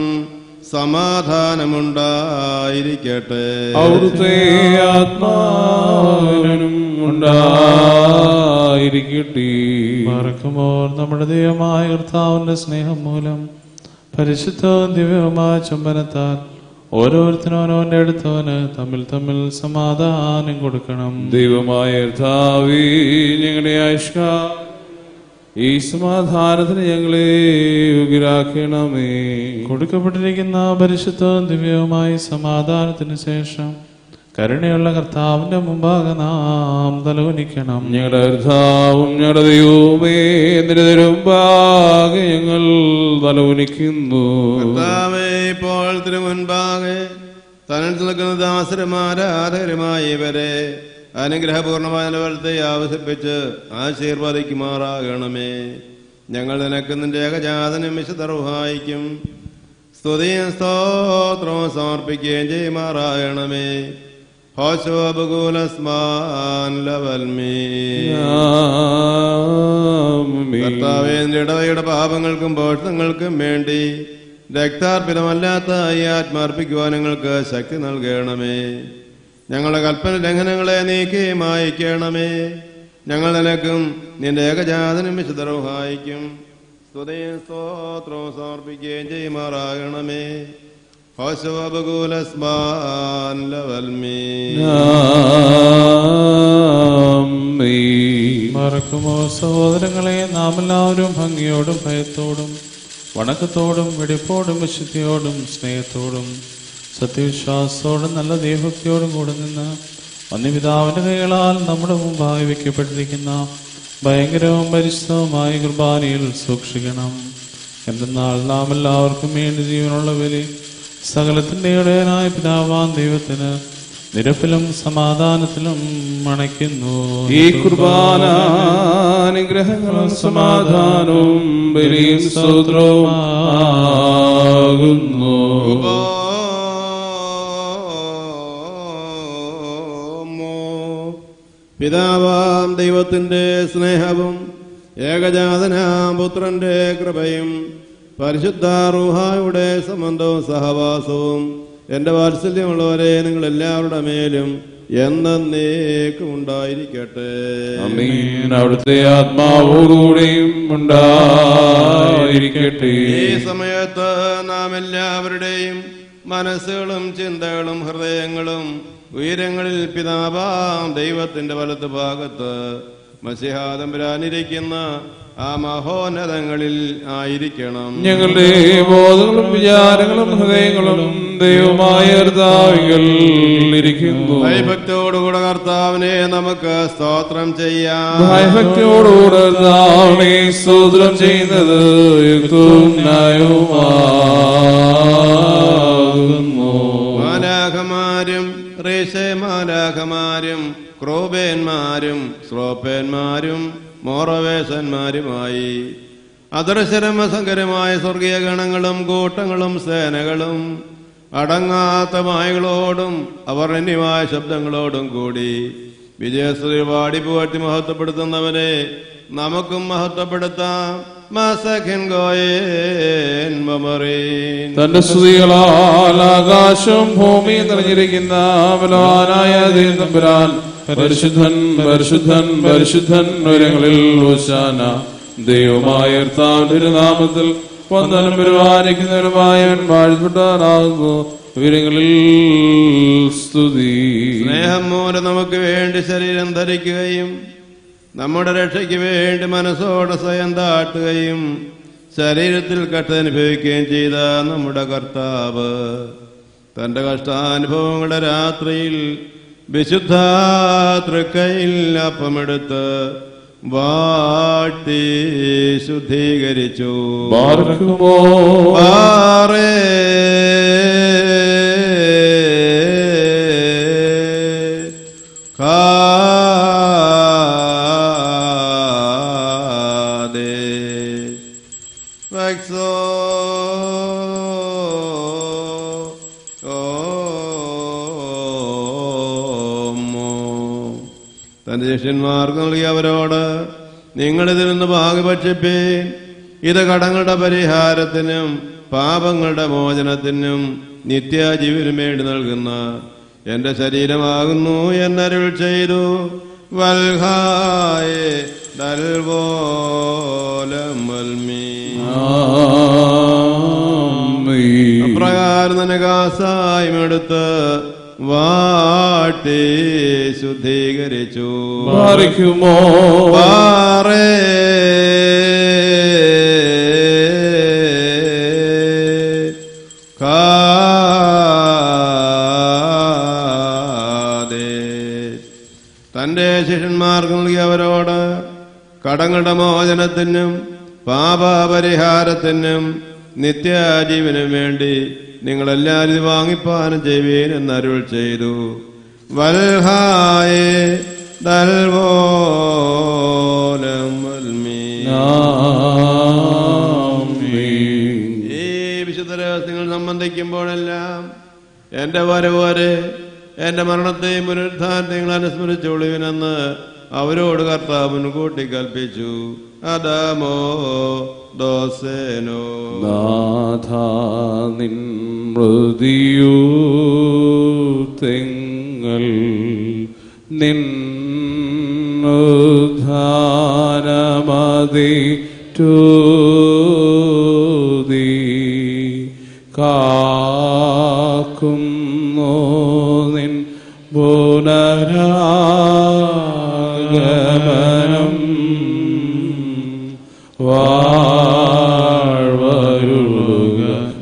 സമാധാനമുണ്ടായിരിക്കട്ടെ അവിടുത്തെ ആത്മാവിനും ഉണ്ടായിരിക്കട്ടെ മറക്കുമോർ നമ്മുടെ ദൈവമായ കർത്താവിന്റെ സ്നേഹം മൂലം പരിശുദ്ധവും ദിവ്യവുമായ ചുംബനത്താൽ ഓരോരുത്തരും അവനവന്റെ അടുത്തവന് തമ്മിൽ തമ്മിൽ സമാധാനം കൊടുക്കണം ദൈവമായ കർത്താവേ, ഞങ്ങളുടെ ആയുഷ്ക ഈ സമാധാനത്തിന് ഞങ്ങളെ യോഗ്യരാക്കണമേ കൊടുക്കപ്പെട്ടിരിക്കുന്ന പരിശുദ്ധവും ദിവ്യവുമായ സമാധാനത്തിന് ശേഷം കരുണയുള്ള കർത്താവിന്റെ മുമ്പാകെ നാം തലകുനിക്കണം ഞങ്ങളുടെ കർത്താവും ഞങ്ങളുടെ ദൈവവുമേ നിന്റെ തിരുമ്പാകെ ഞങ്ങൾ തലവുനിക്കുന്നു കർത്താവേ ഇപ്പോൾ തിരുമുൻപാകെ തന്നിൽ നിൽക്കുന്ന ദാസരമാരാധകരുമായ ഇവരെ അനുഗ്രഹപൂർണമായ നിലവലത്തെ ആവശ്യപ്പിച്ച് ആശീർവദിക്കുമാറാകണമേ ഞങ്ങൾ നിനക്ക് നിന്റെ ഏകജാതനും വിശുദ്ധർഹായിക്കും സ്തുതിയും സ്തോത്രവും സമർപ്പിക്കുകയും ചെയ്യുമാറാകണമേ ഹോശോപകൂലസ്മാൻ ലവൽമീ ആമേൻ. കർത്താവേ നിന്റെ ഇടവയുടെ പാപങ്ങൾക്കും പോഷണങ്ങൾക്കും വേണ്ടി രക്താർപ്പിതമല്ലാത്ത ഈ ആത്മാർപ്പിക്കുവാൻ ഞങ്ങൾക്ക് ശക്തി നൽകണമേ ഞങ്ങളുടെ കൽപ്പന ലംഘനങ്ങളെ നീക്കി മായിക്കണമേ ഞങ്ങൾ നിനക്കും നിന്റെ ഏകജാതനും വിശുദ്ധരവും സഹായിക്കും സ്തുതയും സ്തോത്രവും സമർപ്പിക്കുകയും ചെയ്യുമാറാകണമേ ഹോശവകുലസ്മാൻ ലവൽമീ മറക്കുമോ സഹോദരങ്ങളെ നാം എല്ലാവരും ഭംഗിയോടും ഭയത്തോടും വണക്കത്തോടും വെടിപ്പോടും വിശുദ്ധിയോടും സ്നേഹത്തോടും സത്യവിശ്വാസത്തോടും നല്ല ദൈവഭക്തിയോടും കൂടെ നിന്ന് അന്യപിതാവിന്റെ കൈകളാൽ നമ്മുടെ മുമ്പായി വയ്ക്കപ്പെട്ടിരിക്കുന്ന ഭയങ്കരവും പരിശുദ്ധവുമായ കുർബാനയിൽ സൂക്ഷിക്കണം എന്തെന്നാൽ നാം എല്ലാവർക്കും വേണ്ടി ജീവനുള്ള ബലി സകലത്തിന്റെ ഇടയനായ പിതാവാൻ ദൈവത്തിന് നിരപ്പിലും സമാധാനത്തിലും അണയ്ക്കുന്നു ഈ കുർബാന അനുഗ്രഹങ്ങളും സമാധാനവും ബലിയും സ്തോത്രവും ആകുന്നു പിതാവാം ദൈവത്തിന്റെ സ്നേഹവും ഏകജാതനാം പുത്രന്റെ കൃപയും പരിശുദ്ധ റൂഹായുടെ സംബന്ധവും സഹവാസവും എന്റെ വാത്സല്യമുള്ളവരെ നിങ്ങൾ എല്ലാവരുടെ മേലും എന്നേക്കും ഉണ്ടായിരിക്കട്ടെ അമീൻ അവിടുത്തെ ആത്മാവോടുകൂടെയും ഉണ്ടായിരിക്കട്ടെ ഈ സമയത്ത് നാം എല്ലാവരുടെയും മനസ്സുകളും ചിന്തകളും ഹൃദയങ്ങളും ഉയരങ്ങളിൽ പിതാവാം ദൈവത്തിന്റെ വലത്ത് ഭാഗത്ത് മസിഹാദംബരാനിരിക്കുന്ന ആ മഹോന്നതങ്ങളിൽ ആയിരിക്കണം ഞങ്ങളുടെ ബോധങ്ങളും വിചാരങ്ങളും ഹൃദയങ്ങളും ദൈവമായ കർത്താവിൽ ഇരിക്കുന്നു ഭയഭക്തിയോടുകൂടെ കർത്താവിനെ നമുക്ക് സ്തോത്രം ചെയ്യാം ഭയഭക്തിയോടുകൂടെ കർത്താവിനെ സ്തോത്രം ചെയ്യുന്നത് യുക്തവും ന്യായവുമാകുന്നു മാലാഖമാരും റീശമാലാഖമാരും ക്രോബേന്മാരും ശ്രോപ്പേന്മാരും മോറവേശന്മാരുമായി അദർശരമസങ്കരമായ സ്വർഗീയ ഗണങ്ങളും കൂട്ടങ്ങളും സേനകളും അടങ്ങാത്ത മായകളോടും അവർണ്യമായ ശബ്ദങ്ങളോടും കൂടി വിജയശ്രീ വാടി പുകഴ്ത്തി മഹത്വപ്പെടുത്തുന്നവനെ നമുക്കും മഹത്വപ്പെടുത്താം മസഖിൻ ഗോയേൻ മമറീൻ തന്റെ സ്തുതികളാൽ ആകാശവും ഭൂമിയും നിറഞ്ഞിരിക്കുന്ന ബലവാനായ ദൈവം പരിശുദ്ധൻ പരിശുദ്ധൻ പരിശുദ്ധൻ ഉയരങ്ങളിൽ ഓശാന ദൈവമായ കർത്താവിന്റെ തിരുനാമത്തിൽ വന്ദനം പരിപാലിക്കുന്നവരുമായവൻ വാഴ്ത്തപ്പെട്ടാനാകുന്നു ഉയരങ്ങളിൽ സ്തുതി സ്നേഹം മൂലം നമുക്ക് വേണ്ടി ശരീരം ധരിക്കുകയും നമ്മുടെ രക്ഷയ്ക്ക് വേണ്ടി മനസ്സോടെ സ്വയം താട്ടുകയും ശരീരത്തിൽ കട്ടനുഭവിക്കുകയും ചെയ്ത നമ്മുടെ കർത്താവ് തന്റെ കഷ്ടാനുഭവങ്ങളുടെ രാത്രിയിൽ വിശുദ്ധ തൃക്കയിൽ അപ്പമെടുത്ത് വാട്ടി ശുദ്ധീകരിച്ചു ബാർക്കുമോ പാറേ കാതേ വക്സോ ഓമോ തന്റെ ശിഷ്യന്മാർക്ക് നൽകിയവരോട് നിങ്ങളിതിൽ നിന്ന് ഭാഗഭക്ഷിപ്പീൻ ഇത് കടങ്ങളുടെ പരിഹാരത്തിനും പാപങ്ങളുടെ മോചനത്തിനും നിത്യജീവനും വേണ്ടി നൽകുന്ന എന്റെ ശരീരമാകുന്നു എന്നരുൾ ചെയ്തു വൽഹായേ ദൽവോലം വൽമീ. ആമീൻ. അപ്രകാരം തന്നെ കാസായ്മെടുത്ത് വാട്ടി ശുദ്ധീകരിച്ചു ബാറിക്കുമോ പാറേ കാതേ. തന്റെ ശിഷ്യന്മാർക്ക് നൽകിയവരോട് കടങ്ങളുടെ മോചനത്തിനും പാപപരിഹാരത്തിനും നിത്യജീവനും വേണ്ടി നിങ്ങളെല്ലാവരും ഇത് വാങ്ങിപ്പാനം ചെയ്യുവീൻ എന്നരുൾ ചെയ്തു വൽഹായേ ദൽവോലം വൽമീ. ആമീൻ. ഈ വിശുദ്ധ രഹസ്യങ്ങൾ സംബന്ധിക്കുമ്പോഴെല്ലാം എന്റെ വരവ് വരെ എന്റെ മരണത്തെയും പുനരുദ്ധാനത്തെയും നിങ്ങൾ അനുസ്മരിച്ചോളുവിനെന്ന് അവരോട് കർത്താവ് മുൻകൂട്ടി കൽപ്പിച്ചു അദാമോ ദോസേനോ നാഥ നിൻ മൃതിയൂ തെങ്ങ ഞങ്ങൾ നിന്നുധാനമതി ടൂതി കാക്കുന്നു നിൻ പുനരാഗമനം വാഴ്വരുക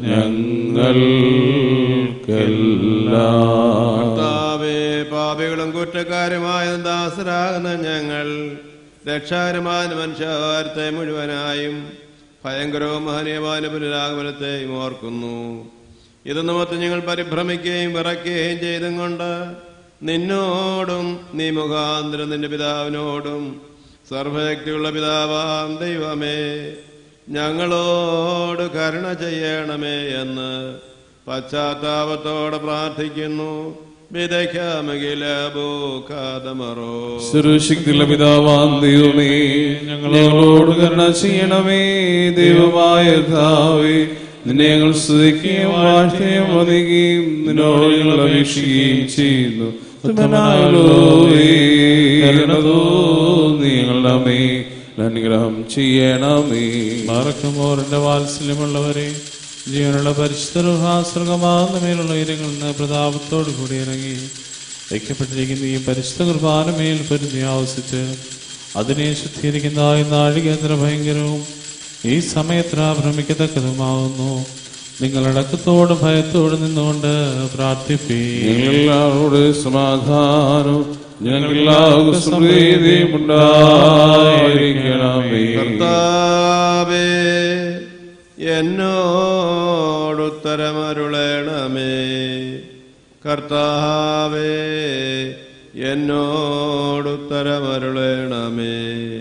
ഞങ്ങൾക്കെല്ലാം കർത്താവേ പാപികളും കുറ്റക്കാരുമായ ദാസരാകുന്ന ഞങ്ങൾ രക്ഷാകരമായ മനുഷ്യവാരത്തെ മുഴുവനായും ഭയങ്കരവും മഹനീയമായ പുനരാഗമനത്തെയും ഓർക്കുന്നു ഇത് നിമിത്തം ഞങ്ങൾ പരിഭ്രമിക്കുകയും വിറയ്ക്കുകയും ചെയ്തും കൊണ്ട് നിന്നോടും നീ മുഖാന്തരം നിന്റെ പിതാവിനോടും സർവശക്തിയുള്ള പിതാവാം ദൈവമേ ഞങ്ങളോട് കരുണ ചെയ്യണമേ എന്ന് പശ്ചാത്താപത്തോടെ പ്രാർത്ഥിക്കുന്നു വിതയ്ക്കാമകിലബോക്കാതമറോ സർവശക്തിയുള്ള പിതാവാം ദൈവമേ ഞങ്ങളോട് കരുണ ചെയ്യണമേ ദൈവമായ കർത്താവേ നിന്നെ ഞങ്ങൾ സ്തുതിക്കുകയും വാഴ്ത്തുകയും വധിക്കുകയും നിന്നോട് ഞങ്ങൾ അപേക്ഷിക്കുകയും ചെയ്യുന്നു ഉത്തമനായുള്ളോവേ, കരുണ തോന്നി ഞങ്ങളുടെ മേൽ അനുഗ്രഹം ചെയ്യണമേ മറക്കുമോറിന്റെ വാത്സല്യമുള്ളവരെ ജീവനുള്ള പരിശുദ്ധഹാസ്രകമാകുന്ന മേലുള്ള ഉയരങ്ങളിൽ നിന്ന് പ്രതാപത്തോടു കൂടി ഇറങ്ങി വയ്ക്കപ്പെട്ടിരിക്കുന്ന ഈ പരിശുദ്ധ കുർബാനമേൽ പൊരുതി ആവസിച്ച് അതിനെ ശുദ്ധീകരിക്കുന്ന ഈ നാഴികേന്ദ്ര ഭയങ്കരവും ഈ സമയത്ര ഭ്രമിക്കത്തക്കതുമാവുന്നു നിങ്ങളടക്കത്തോടും ഭയത്തോടും നിന്നുകൊണ്ട് പ്രാർത്ഥിപ്പീ ഞങ്ങളെല്ലാവരോട് സമാധാനവും ഞങ്ങളെല്ലാവർക്കും സമൃദ്ധിയും ഉണ്ടായിരിക്കണമേ കർത്താവേ എന്നോടുത്തരമരുളേണമേ കർത്താവേ എന്നോടുത്തരമരുളേണമേ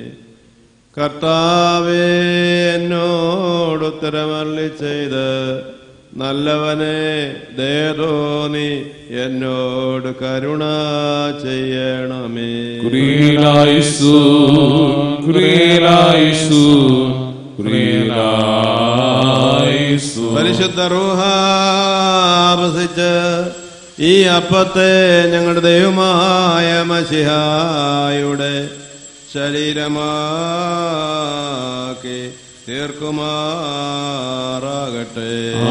കർത്താവേ എന്നോടുത്തരമല്ലി ചെയ്ത് നല്ലവനെ ദേതോനി എന്നോട് കരുണ ചെയ്യണമേ കുറിയലായിസു കുറിയലായിസു കുറിയലായിസു പരിശുദ്ധ റൂഹാവസിച്ച് ഈ അപ്പത്തെ ഞങ്ങളുടെ ദൈവമായ മഷിഹായുടെ ശരീരമാക്കി തീർക്കുമാറാകട്ടെ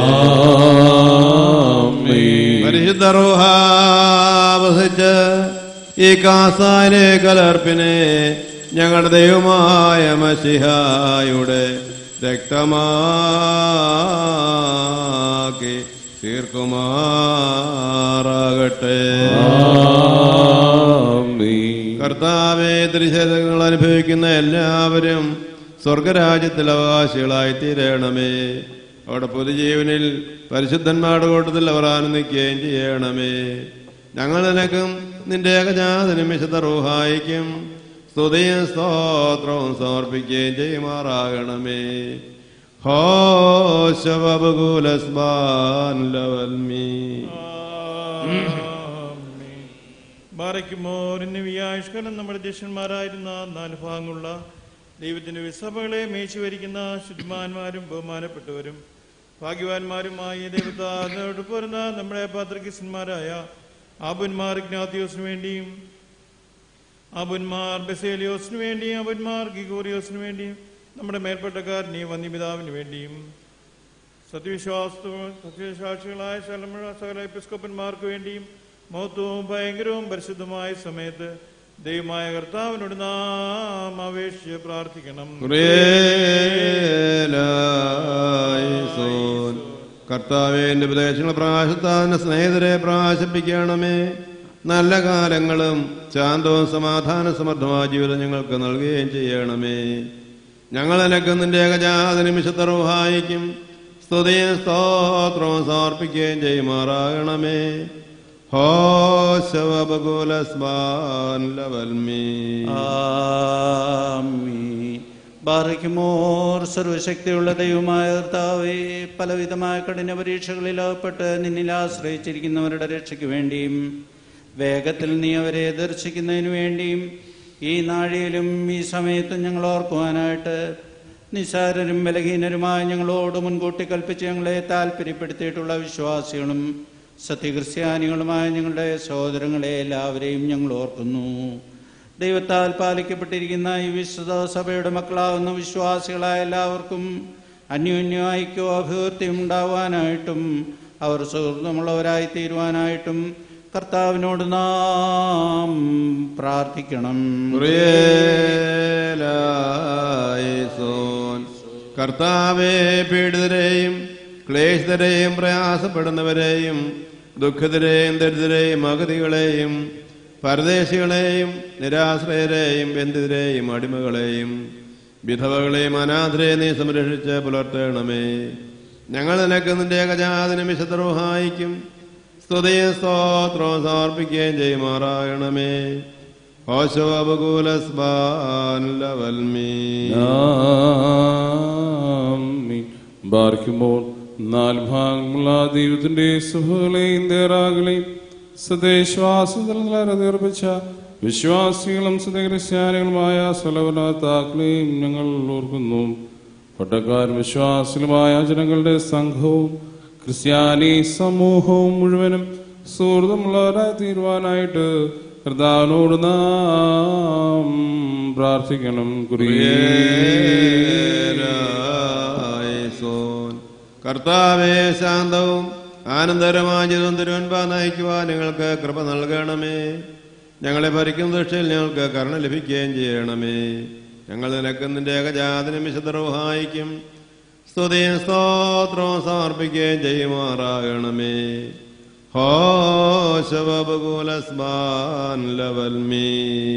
പരിശുദ്ധ റൂഹാവസിച്ച് ഈ കാസാലെ കലർപ്പിനെ ഞങ്ങളുടെ ദൈവമായ മഷിഹായുടെ രക്തമാക്കി തീർക്കുമാറാകട്ടെ കർത്താവെ ദൃശ്യങ്ങൾ അനുഭവിക്കുന്ന എല്ലാവരും സ്വർഗരാജ്യത്തിൽ അവകാശികളായി തീരണമേ അവിടെ പൊതുജീവനിൽ പരിശുദ്ധന്മാരുടെ കൂട്ടത്തിൽ അവർ ആനന്ദിക്കുകയും ചെയ്യണമേ ഞങ്ങൾ നിനക്കും നിന്റെ ഏകജാതനും വിശുദ്ധ റൂഹായിക്കും സ്തുതിയും സ്തോത്രവും സമർപ്പിക്കുകയും ചെയ്യുമാറാകണമേ ഹോശവകുലസ്ബാൻ ലവൽമീ ബാറയ്ക്കുമോറിന് വ്യാഷ്കരം നമ്മുടെ ജ്യേഷ്ഠന്മാരായിരുന്ന നാല് ഭാഗങ്ങളുള്ള ദൈവത്തിന്റെ വിസഭകളെ മേച്ചു വരിക്കുന്ന ശുദ്ധിമാന്മാരും ബഹുമാനപ്പെട്ടവരും ഭാഗ്യവാന്മാരുമായ ദൈവത്തോട് പോരുന്ന നമ്മുടെ പാത്രകിസ്ന്മാരായ ആബുന്മാർ ഇഗ്നാത്തിയോസിനു വേണ്ടിയും ആബുന്മാർ ബെസേലിയോസിനു വേണ്ടിയും അബുന്മാർ ഗിഗോറിയോസിനു വേണ്ടിയും നമ്മുടെ മേൽപ്പെട്ടക്കാരനെ വന്യപിതാവിന് വേണ്ടിയും സത്യവിശ്വാസവും സത്യസാക്ഷികളായ ശലമുഴ സകല എപ്പിസ്കോപ്പന്മാർക്ക് വേണ്ടിയും മഹത്വവും ഭയങ്കരവും പരിശുദ്ധമായ സമയത്ത് ദൈവമായ കർത്താവിനോട് നാം അപേക്ഷിച്ച് പ്രാർത്ഥിക്കണം കുറേലായിസോൻ. കർത്താവേ എന്റെ പ്രദേശങ്ങളെ പ്രകാശത്താന്റെ സ്നേഹിതരെ പ്രകാശിപ്പിക്കണമേ നല്ല കാലങ്ങളും ശാന്തവും സമാധാന സമർത്ഥമായ ജീവിതം ഞങ്ങൾക്ക് നൽകുകയും ചെയ്യണമേ ഞങ്ങൾ എനക്ക് നിന്റെ ഏകജാത നിമിഷത്തെ റൂഹായിക്കും സ്തുതിയും സ്തോത്രവും സമർപ്പിക്കുകയും ചെയ്യുമാറാകണമേ ഹോ ശവബകുലസ്മാൻ ലവൽമീ ആമീൻ. ബാറയ്ക്കുമോർ സർവശക്തിയുള്ള ദൈവമായ കർത്താവേ പലവിധമായ കഠിന പരീക്ഷകളിൽ അകപ്പെട്ട് നിന്നിൽ ആശ്രയിച്ചിരിക്കുന്നവരുടെ രക്ഷയ്ക്ക് വേണ്ടിയും വേഗത്തിൽ നീ അവരെ ദർശിക്കുന്നതിനു വേണ്ടിയും ഈ നാഴിയിലും ഈ സമയത്തും ഞങ്ങൾ ഓർക്കുവാനായിട്ട് നിസാരരും ബലഹീനരുമായ ഞങ്ങളോട് മുൻകൂട്ടി കൽപ്പിച്ച് ഞങ്ങളെ താല്പര്യപ്പെടുത്തിയിട്ടുള്ള വിശ്വാസികളും സത്യക്രിസ്ത്യാനികളുമായ ഞങ്ങളുടെ സഹോദരങ്ങളെ എല്ലാവരെയും ഞങ്ങൾ ഓർക്കുന്നു ദൈവത്താൽ പാലിക്കപ്പെട്ടിരിക്കുന്ന ഈ വിശുദ്ധ സഭയുടെ മക്കളാകുന്ന വിശ്വാസികളായ എല്ലാവർക്കും അന്യോന്യ ഐക്യോ അഭിവൃദ്ധിയും ഉണ്ടാവാനായിട്ടും അവർ സുഹൃത്തുമുള്ളവരായി തീരുവാനായിട്ടും കർത്താവിനോട് നാം പ്രാർത്ഥിക്കണം ഉറിയേലായിസോൻ. കർത്താവെ പീഡിതരെയും ക്ലേശിതരെയും പ്രയാസപ്പെടുന്നവരെയും ദുഃഖിതരെയും ദരിദ്രരെയും അഗതികളെയും പരദേശികളെയും നിരാശ്രയരെയും ബന്ധിതരെയും അടിമകളെയും വിധവകളെയും അനാഥരെയും നീ സംരക്ഷിച്ച് പുലർത്തണമേ ഞങ്ങൾ നിനക്ക് നിന്റെ ഏകജാതിനും വിശുദ്ധറുഹായിക്കും സ്തുതിയും സ്തോത്രവും സമർപ്പിക്കുകയും ചെയ്യുമാറാകണമേ ആമീൻ. ബാർക്കുമ്പോൾ നാല് ഭാഗമുള്ള ദൈവത്തിന്റെ സുഹകളെയും തേറാകളെയും സദേശ്വാസത്തിൽ നിർമ്മിച്ച വിശ്വാസികളും സത്യക്രിസ്ത്യാനികളുമായ സലവനാത്താക്കളെയും ഞങ്ങൾ ഓർക്കുന്നു പട്ടക്കാരും വിശ്വാസികളുമായ ജനങ്ങളുടെ സംഘവും ക്രിസ്ത്യാനി സമൂഹവും മുഴുവനും സുഹൃത്തുമുള്ളവരായി തീരുവാനായിട്ട് കർത്താവിനോട് നാം പ്രാർത്ഥിക്കണം കുറിയേ സോൻ കർത്താവേ ശാന്തവും ആനന്ദകരമായ ജീവിതം തിരുവൻപാ നയിക്കുവാൻ നിങ്ങൾക്ക് കൃപ നൽകണമേ ഞങ്ങളെ ഭരിക്കുന്ന ദൃഷ്ടിയിൽ ഞങ്ങൾക്ക് കരുണ ലഭിക്കുകയും ചെയ്യണമേ ഞങ്ങൾ നിനക്ക് നിന്റെ ഏകജാതിനും വിശുദ്ധറുഹായിക്കും സ്തുതിയും സ്തോത്രവും സമർപ്പിക്കുകയും ചെയ്യുമാറാകണമേ ഹോശവകുലസ്മാൻ ലവൽമീ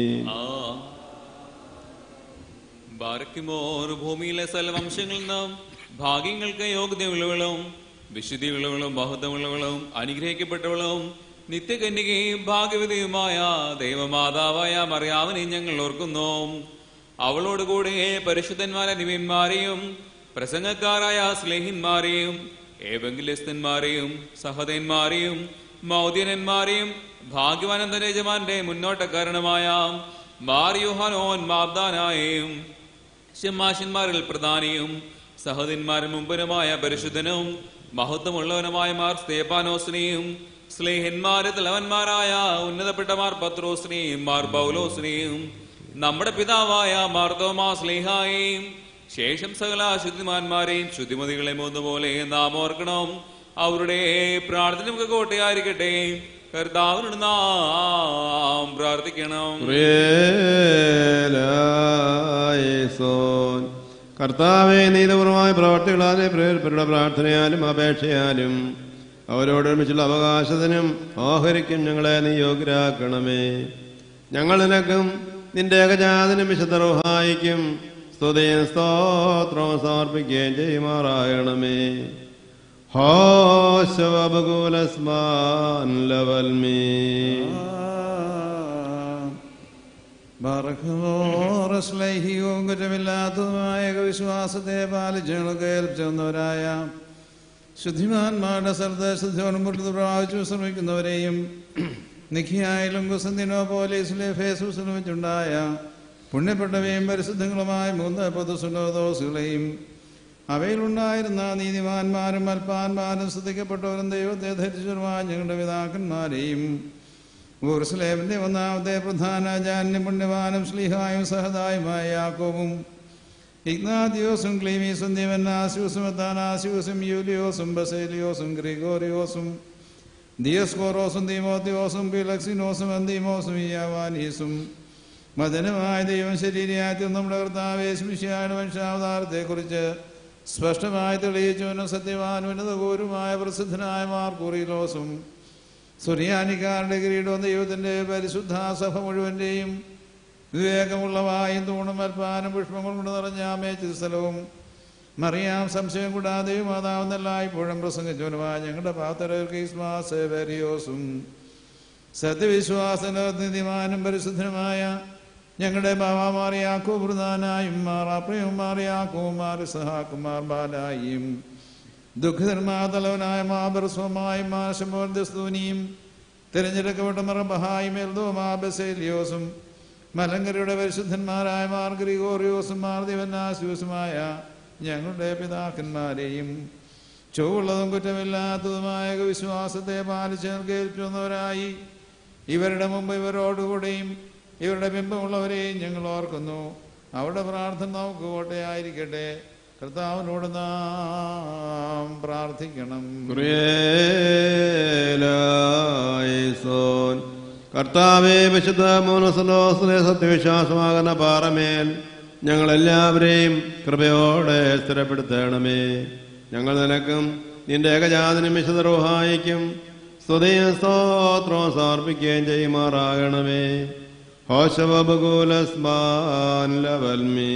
ബാരക്കുമോർ ഭൂമിയിലെ സലവംശങ്ങളിൽ നിന്നും ഭാഗ്യങ്ങൾക്ക് യോഗ്യതയുള്ളവളും വിശുദ്ധിയുള്ളവളും ബഹുത്വമുള്ളവളും അനുഗ്രഹിക്കപ്പെട്ടവളും നിത്യകന്യകയും ഭാഗ്യവതിയുമായ ദൈവമാതാവായ മറിയാവിനെ ഞങ്ങൾ ഓർക്കുന്നു അവളോടുകൂടെ പരിശുദ്ധന്മാരെ നിവന്മാരെയും പ്രസംഗക്കാരായ സ്ലേഹിന്മാരെയും ഏവെങ്കിലസ്തന്മാരെയും സഹതന്മാരെയും മൗദ്യനന്മാരെയും ഭാഗ്യവാനന്ദ യജമാന്റെ മുന്നോട്ടക്കാരണമായ മാറിയുഹാനോൻ മാബ്ദാനായും ഷെമാശന്മാരിൽ പ്രധാനിയും സഹോദന്മാരിൽ മുമ്പനുമായ പരിശുദ്ധനും മഹത്വമുള്ളവനുമായ മാർ സ്തേപ്പാനോസിനെയും സ്ലേഹന്മാരെ തലവന്മാരായ ഉന്നതപ്പെട്ട മാർ പത്രോസിനെയും മാർ പൗലോസിനെയും നമ്മുടെ പിതാവായ മാർത്തോമാ സ്ലേഹായെയും ശേഷം സകല ശുദ്ധിമാന്മാരെയും ശുദ്ധിമതികളെ മൂന്നുപോലെ നാം ഓർക്കണം അവരുടെ പ്രാർത്ഥന നമുക്ക് കോട്ടയായിരിക്കട്ടെ കർത്താവിനോട് നാം പ്രാർത്ഥിക്കണം പ്രിയേലായേസോൻ. കർത്താവെ നീതപൂർവമായ പ്രവർത്തികളാലെ പ്രേരിപ്പരുടെ പ്രാർത്ഥനയാലും അപേക്ഷയാലും അവരോടൊരുമിച്ചുള്ള അവകാശത്തിനും ഓഹരിക്കും ഞങ്ങളെ നീ യോഗ്യരാക്കണമേ ഞങ്ങൾ നിനക്കും നിന്റെ ഏകജാതനും വിശുദ്ധ റുഹായിക്കും സ്തുതിയും സ്തോത്രവും സമർപ്പിക്കുകയും ചെയ്യുമാറാകണമേ ഹോശവകുലസ്മാൻ ലവൽമീ ബർഹോറസ്ലൈഹികവും കുറ്റമില്ലാത്തതുമായ വിശ്വാസത്തെ പാലിച്ച് ഞങ്ങൾക്ക് ഏൽപ്പിച്ചവരായ ശുദ്ധിമാന്മാരുടെ സ്ഥലത്ത് ശുദ്ധിയോടും പുറത്ത് പ്രാപിച്ചു ശ്രമിക്കുന്നവരെയും നിഖിയായാലും കുസന്തിനോ പോലീസിലെ ഫേസ്ബുക്കിലും വെച്ചുണ്ടായ പുണ്യപ്പെട്ടവയും പരിശുദ്ധങ്ങളുമായ മൂന്ന് പൊതുസുലോദോസുകളെയും അവയിലുണ്ടായിരുന്ന നീതിമാന്മാരും അൽപ്പാന്മാരും ശ്രദ്ധിക്കപ്പെട്ടവരും ദൈവത്തെ ധരിച്ചവരുമായ ഞങ്ങളുടെ പിതാക്കന്മാരെയും ഊർസ്ലേമിന്റെ ഒന്നാമത്തെ പ്രധാനാചാര്യനും പുണ്യവാനും ശ്ലീഹായും സഹതായുമായ യാക്കോവും ഇഗ്നാദിയോസും ക്ലീമീസും ദിവന്നാസ്യൂസും എത്താനാസ്യൂസും യൂലിയോസും ബസേലിയോസും ഗ്രിഗോറിയോസും ദിയസ്കോറോസും തീമോത്തിയോസും പിലക്സിനോസും അന്തീമോസും യാവാനീസും മദനമായ ദൈവം ശരീരയായി നമ്മുടെ കർത്താവേശ്മിഷയുടെ വംശാവതാരത്തെക്കുറിച്ച് സ്പഷ്ടമായി തെളിയിച്ചവനും സത്യവാനുന്നതകൂരുമായ പ്രസിദ്ധനായ മാർക്കുറിലോസും സുറിയാനിക്കാരുടെ കിരീടവും ദൈവത്തിന്റെ പരിശുദ്ധ സഭ മുഴുവന്റെയും വിവേകമുള്ള വായും തൂണും അൽപ്പാനും പുഷ്പങ്ങൾ കൊണ്ട് നിറഞ്ഞ മേച്ചിൽ സ്ഥലവും മറിയാം സംശയം കൂടാതെ മാതാവെന്നല്ലായ്പ്പോഴും പ്രസംഗിച്ചവനുമായ ഞങ്ങളുടെ പാത്തരേറിയോസും സത്യവിശ്വാസനിധിമാനും പരിശുദ്ധനുമായ ഞങ്ങളുടെ ബാബാമാറിയാക്കോ പ്രധാനായും മാറാപ്രിയും മാറിയാക്കോവും മാറി സഹാക്കുമാർ ബാലായും ദുഃഖധർമാതലവനായ മാബർസ്വമായും മാശമോർദ്ദസ്തൂനിയും തിരഞ്ഞെടുക്കപ്പെട്ട മറബഹായും എൽദോമാബസേലിയോസും മലങ്കരയുടെ പരിശുദ്ധന്മാരായ മാർ ഗ്രിഗോറിയോസും മാർ ദിവന്നാസ്യൂസുമായ ഞങ്ങളുടെ പിതാക്കന്മാരെയും ചൊവ്വുള്ളതും കുറ്റമില്ലാത്തതുമായ വിശ്വാസത്തെ പാലിച്ച് കേൾക്കുന്നവരായി ഇവരുടെ മുമ്പ് ഇവരോടുകൂടെയും ഇവരുടെ ബിംബമുള്ളവരെയും ഞങ്ങൾ ഓർക്കുന്നു അവരുടെ പ്രാർത്ഥന നമുക്ക് കോട്ടയായിരിക്കട്ടെ കർത്താവിനോട് നാം പ്രാർത്ഥിക്കണം കുറിയേലായിസോൻ. കർത്താവേ വിശുദ്ധ മോനസലോസിലെ സത്യവിശ്വാസമാകുന്ന പാറമേൽ ഞങ്ങളെല്ലാവരെയും കൃപയോടെ സ്ഥിരപ്പെടുത്തണമേ ഞങ്ങൾ നിനക്കും നിന്റെ ഏകജാതനും വിശുദ്ധ റൂഹായിക്കും സ്തുതിയും സ്തോത്രവും സമർപ്പിക്കുകയും ചെയ്യുമാറാകണമേ ഹോശവബകൂലസ്മാൻ ലവൽമീ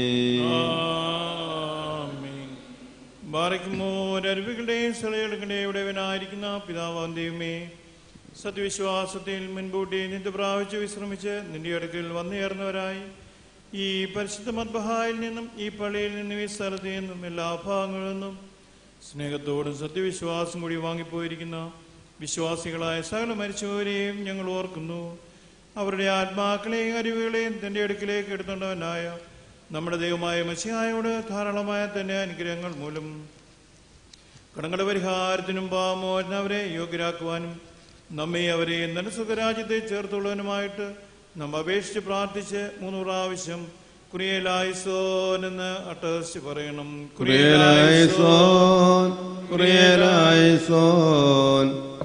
ബാറയ്ക്കുമോരരുവികളുടെയും സ്ഥലങ്ങളുടെയും ഉടയവനായിരിക്കുന്ന പിതാവാം ദൈവമേ സത്യവിശ്വാസത്തിൽ മുൻകൂട്ടി നിന്റെ പ്രാപിച്ച് വിശ്രമിച്ച് നിന്റെ അടുക്കൽ വന്നുയർന്നവരായി ഈ പരിശുദ്ധ മദ്ബഹായിൽ നിന്നും ഈ പള്ളിയിൽ നിന്നും ഈ സ്ഥലത്ത് നിന്നും എല്ലാ ഭാഗങ്ങളിൽ നിന്നും സ്നേഹത്തോടും സത്യവിശ്വാസം കൂടി വാങ്ങിപ്പോയിരിക്കുന്ന വിശ്വാസികളായ സകല മരിച്ചവരെയും ഞങ്ങൾ ഓർക്കുന്നു അവരുടെ ആത്മാക്കളെയും അറിവുകളെയും തന്റെ അടുക്കിലേക്ക് എടുത്തുകൊണ്ടവനായ നമ്മുടെ ദൈവമായ മസിഹായോട് ധാരാളമായ തന്നെ അനുഗ്രഹങ്ങൾ മൂലം കടങ്ങളുടെ പരിഹാരത്തിനും പാമോചന അവരെ യോഗ്യരാക്കുവാനും നമ്മെ അവരെ നല്ല സുഖരാജ്യത്തെ ചേർത്തുള്ളവനുമായിട്ട് നാം അപേക്ഷിച്ച് പ്രാർത്ഥിച്ച് മൂന്ന് പ്രാവശ്യം കുറിയലായിസോൻ എന്ന് അട്ടഹസിച്ച് പറയണം കുറിയലായിസോൻ കുറിയലായിസോൻ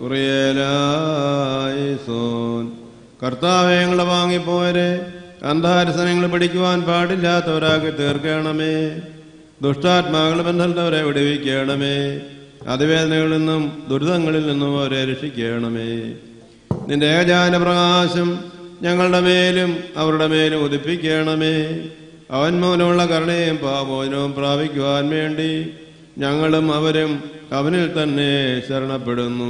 കുറിയലായിസോൻ കർത്താവെ ഞങ്ങളെ വാങ്ങിപ്പോയരെ അന്ധാരസനങ്ങൾ പിടിക്കുവാൻ പാടില്ലാത്തവരാക്കി തീർക്കണമേ ദുഷ്ടാത്മാക്കൾ ബന്ധപ്പെട്ടവരെ വിടുവിക്കണമേ അതിവേദനകളിൽ നിന്നും ദുരിതങ്ങളിൽ നിന്നും അവരെ രക്ഷിക്കണമേ നിന്റെ ഏജാന പ്രകാശം ഞങ്ങളുടെ മേലും അവരുടെ മേലും ഉദിപ്പിക്കണമേ അവൻ മൂലമുള്ള കരുണയും പാമോചനവും പ്രാപിക്കുവാൻ വേണ്ടി ഞങ്ങളും അവരും അവനിൽ തന്നെ ശരണപ്പെടുന്നു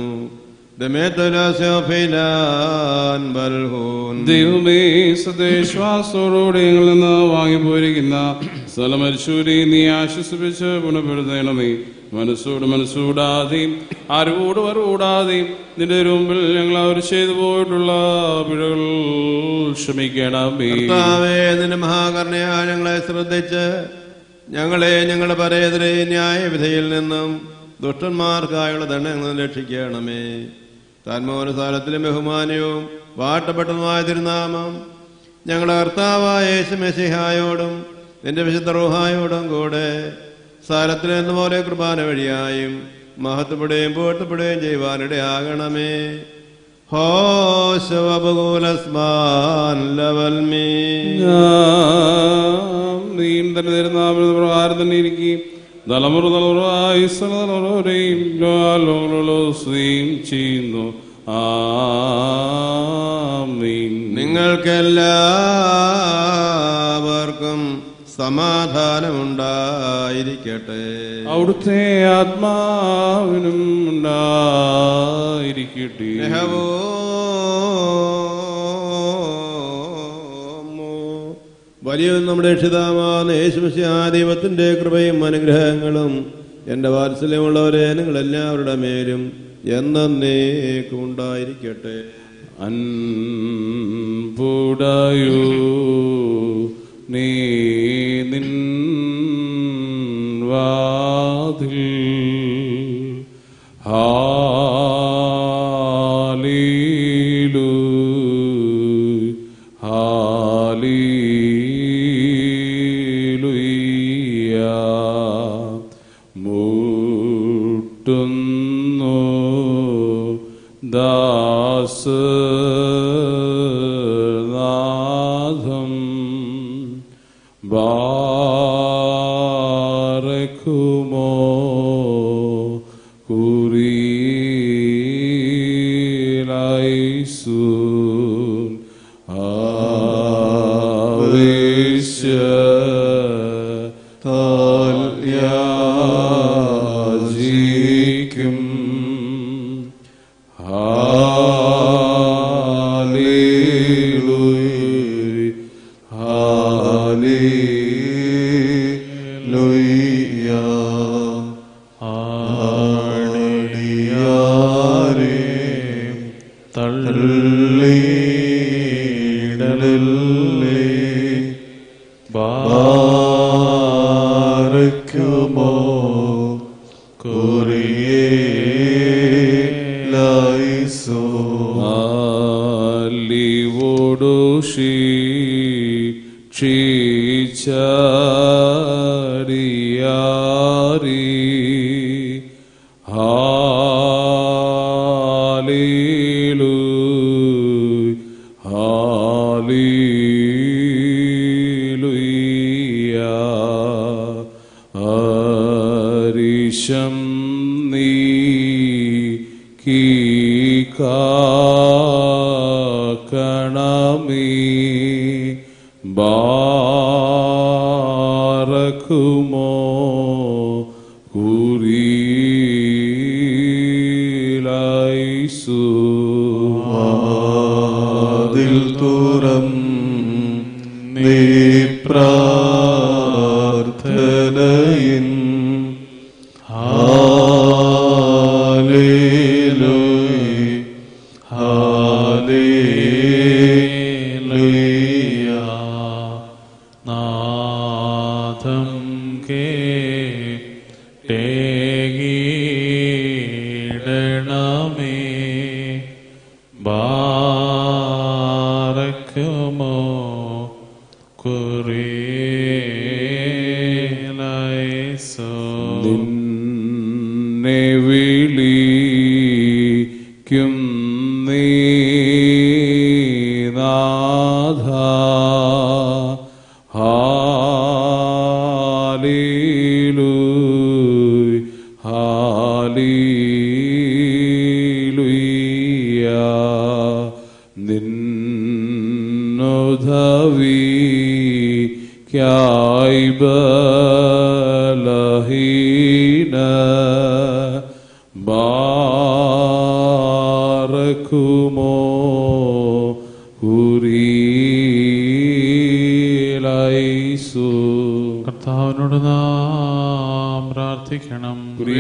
ദമേത്തലാൻ ബൽഹൂൻ ദൈവമേ സത്യവിശ്വാസത്തോടുകൂടി ഞങ്ങളിൽ നിന്ന് വാങ്ങിപ്പോയിരിക്കുന്ന സ്ഥലമരിശൂരി നീ ആശ്വസിപ്പിച്ച് ഗുണപ്പെടുത്തണമേ മനസ്സോട് മനസ്സൂടാതെയും അറിവോട് അറിവൂടാതെയും നിന്റെ മുമ്പിൽ ഞങ്ങൾ അവർ ചെയ്തു പോയിട്ടുള്ള പിഴകൾ ക്ഷമിക്കണമേ കർത്താവേ നിന്റെ മഹാകരുണയാ ഞങ്ങളെ ശ്രദ്ധിച്ച് ഞങ്ങളെ ഞങ്ങളുടെ പരേതരെ ന്യായവിധിയിൽ നിന്നും ദുഷ്ടന്മാർക്കായുള്ള ദണ്ഡങ്ങളിൽ നിന്നും രക്ഷിക്കണമേ താൻമോഹന സ്ഥലത്തിലും ബഹുമാനവും വാട്ടപ്പെട്ടതുമായ തിരുനാമം ഞങ്ങളുടെ കർത്താവായ യേശുമെസിഹായോടും നിന്റെ വിശുദ്ധ റൂഹായോടും കൂടെ സ്ഥലത്തിൽ എന്ന പോലെ കുർബാന വഴിയായും മഹത്വപ്പെടുകയും പോട്ടപ്പെടുകയും ചെയ്യുവാനിടയാകണമേ ഹോശവപകൂലസ്മാൻ ലവൽമീ നീയും തന്നെ തരുന്ന പ്രകാരം തന്നെ ഇരിക്കുകയും തലമുറ തലമുറയായി തലമുറയും ലോകലോകലോസ്തുതിയും ചെയ്യുന്നു ആമീൻ നിങ്ങൾക്കെല്ലാവർക്കും സമാധാനമുണ്ടായിരിക്കട്ടെ അവിടുത്തെ ആത്മാവിനും ഉണ്ടായിരിക്കട്ടെ സ്നേഹവോമോ. വലിയ നമ്മുടെ രക്ഷിതാവാണ് യേശുമിശാദൈവത്തിന്റെ കൃപയും അനുഗ്രഹങ്ങളും എന്റെ വാത്സല്യമുള്ളവരെ നിങ്ങളെല്ലാവരുടെ മേലും എന്നേക്കും ഉണ്ടായിരിക്കട്ടെ അൻപുടയോ നീ നിൻ വാതിൽ ഹാലീലു ഹാലീലുയ്യ മുട്ടുന്നു ദാസനാഥം ബാരക്കുമോ കുറിയിലൈസൂൻ ആവേശ താൽയാജിക്കും ഹാലേലൂയ ഹാലേലൂയ ആണിയാരേ തള്ളിയിടലല്ലേ ബാരക്കുമോ കുറിയേ ശീച്ചടിയാരി Hallelujah. Hallelujah. അരിശം നീ കീകാക്കണമേ ബാരക്കുമോ കുരീലൈസു അതിൽ തുറം നീ പ്രാർത്ഥനയിൻ ഹാലേലൂയ ഹാലേലൂയ നാഥം കേ ടേകീടണമേ ബാരക്കുമോ കുറേലൈസോ നിന്നെ വിളിക്കും നീ നാഥ ഹാലീലൂയ ഹാലീലൂയ നിന്നുധവിക്കായി ബലഹീന ബാരക്കുമോ കുരീലൈസു കർത്താവിനോട് നാം പ്രാർത്ഥിക്കണം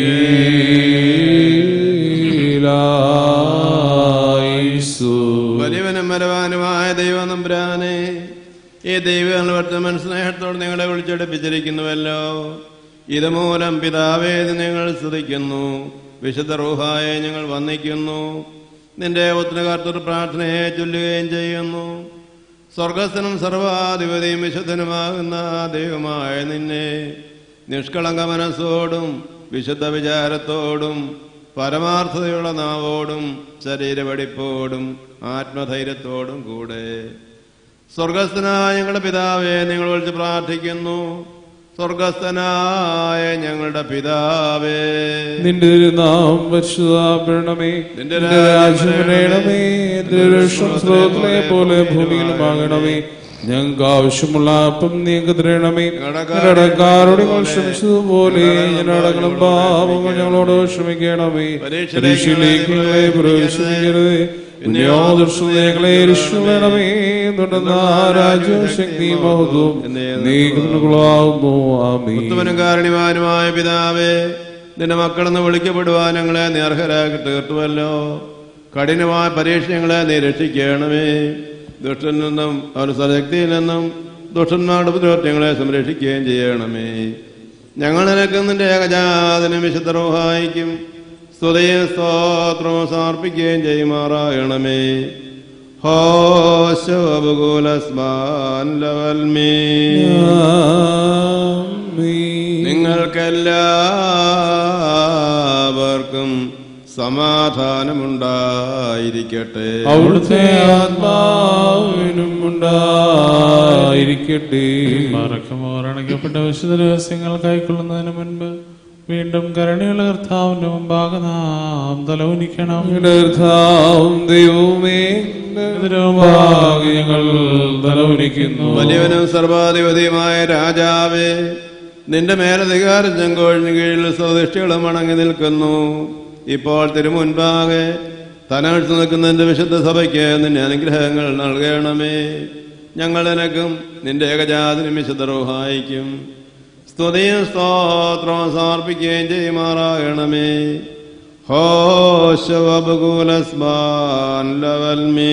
കുരീലൈസു വലിയവനും മരവാനുമായ ദൈവം നമ്പുരാനെ ഈ ദൈവവർത്തമൻ സ്നേഹത്തോട് നിങ്ങളെ വിളിച്ചെടുപ്പിച്ചിരിക്കുന്നുവല്ലോ ഇതുമൂലം പിതാവേ എന്ന് ഞങ്ങൾ സ്തുതിക്കുന്നു വിശുദ്ധ റൂഹായെ ഞങ്ങൾ വന്ദിക്കുന്നു നിന്റെ ഉത്തരകർത്തൃ പ്രാർത്ഥനയെ ചൊല്ലുകയും ചെയ്യുന്നു സ്വർഗസ്ഥനും സർവാധിപതിയും വിശുദ്ധനുമാകുന്ന ദൈവമായ നിന്നെ നിഷ്കളങ്ക മനസ്സോടും വിശുദ്ധ വിചാരത്തോടും പരമാർത്ഥതയുള്ള നാവോടും ശരീരവടിപ്പോടും ആത്മധൈര്യത്തോടും കൂടെ സ്വർഗസ്ഥനായ ഞങ്ങളുടെ പിതാവേ നിങ്ങൾ വിളിച്ച് പ്രാർത്ഥിക്കുന്നു സ്വർഗസ്ഥനായ ഞങ്ങളുടെ പിതാവേ നിന്റെ നാം പരിശുദ്ധപ്പെടണമേ നിന്റെ നിന്റെ രാജ്യം വരണമേ നിന്റെ രക്ഷം സ്രോതത്തിലെ പോലെ ഭൂമിയിലുമാകണമേ ഞങ്ങൾക്ക് ആവശ്യമുള്ള അപ്പം നീക്ക് തരണമേ കടക്കാരോട് ഞങ്ങൾ ക്ഷമിച്ചതുപോലെ ഞങ്ങളുടെ പാപങ്ങൾ ഞങ്ങളോട് ക്ഷമിക്കണമേ പരീക്ഷയിലേക്ക് ഞങ്ങളെ പ്രവേശിക്കരുത് പുണ്യോദർശനം ഞങ്ങളെ രക്ഷിക്കണമേ തുടർന്ന രാജ്യവും ശക്തി മഹത്വം നീക്കുള്ളാകുന്നു ആമീൻ ഉത്തമനും കാരണിവാനുമായ പിതാവേ നിന്റെ മക്കളെന്ന് വിളിക്കപ്പെടുവാൻ ഞങ്ങളെ നീ അർഹരാക്കി തീർത്തുവല്ലോ കഠിനമായ പരീക്ഷ ഞങ്ങളെ നീ രക്ഷിക്കണമേ ദുഷ്ടനിൽ നിന്നും അവരുടെ സശക്തിയിൽ നിന്നും ദുഷ്ടന്മാരുടെ ഉപദ്രവത്തെ ഞങ്ങളെ സംരക്ഷിക്കുകയും ചെയ്യണമേ ഞങ്ങൾ നിനക്ക് നിന്റെ ഏകജാതനും വിശുദ്ധ റോഹായിക്കും സ്തുതയും സ്തോത്രവും സമർപ്പിക്കുകയും ചെയ്യുമാറാകണമേ ഹോശോപകൂലസ്മാൻ ലവൽമീ നിങ്ങൾക്കെല്ലാവർക്കും സമാധാനമുണ്ടായിരിക്കട്ടെ അവിടുത്തെ ആത്മാവിനും ഉണ്ടായിരിക്കട്ടെ മറക്കുമോറണയ്ക്കപ്പെട്ട വിശുദ്ധ രഹസ്യങ്ങൾ കൈക്കൊള്ളുന്നതിന് മുൻപ് വീണ്ടും കരുണയുള്ള കർത്താവിന്റെ മുമ്പാകെ നാം തലവുനിക്കണം ഞങ്ങളുടെ കർത്താവും ദൈവവുമേ ഇതിനുമുമ്പാകെ ഞങ്ങൾ തലവുനിക്കുന്നു വലിയവനും സർവാധിപതിയുമായ രാജാവേ നിന്റെ മേലധികാരം ചെങ്കോഴിന് കീഴിൽ സ്വദിഷ്ടികളും അണങ്ങി നിൽക്കുന്നു ഇപ്പോൾ തിരുമുൻപാകെ തനഴ്ത്തു നിൽക്കുന്ന നിന്റെ വിശുദ്ധ സഭയ്ക്ക് നിന്റെ അനുഗ്രഹങ്ങൾ നൽകണമേ ഞങ്ങൾ നിനക്കും നിന്റെ ഏകജാതിനും വിശുദ്ധ റൂഹായിക്കും സ്തുതിയും സ്തോത്രവും സമർപ്പിക്കുകയും ചെയ്യുമാറാകണമേ ഹോശവബകൂലസ്മാൻ ലവൽമീ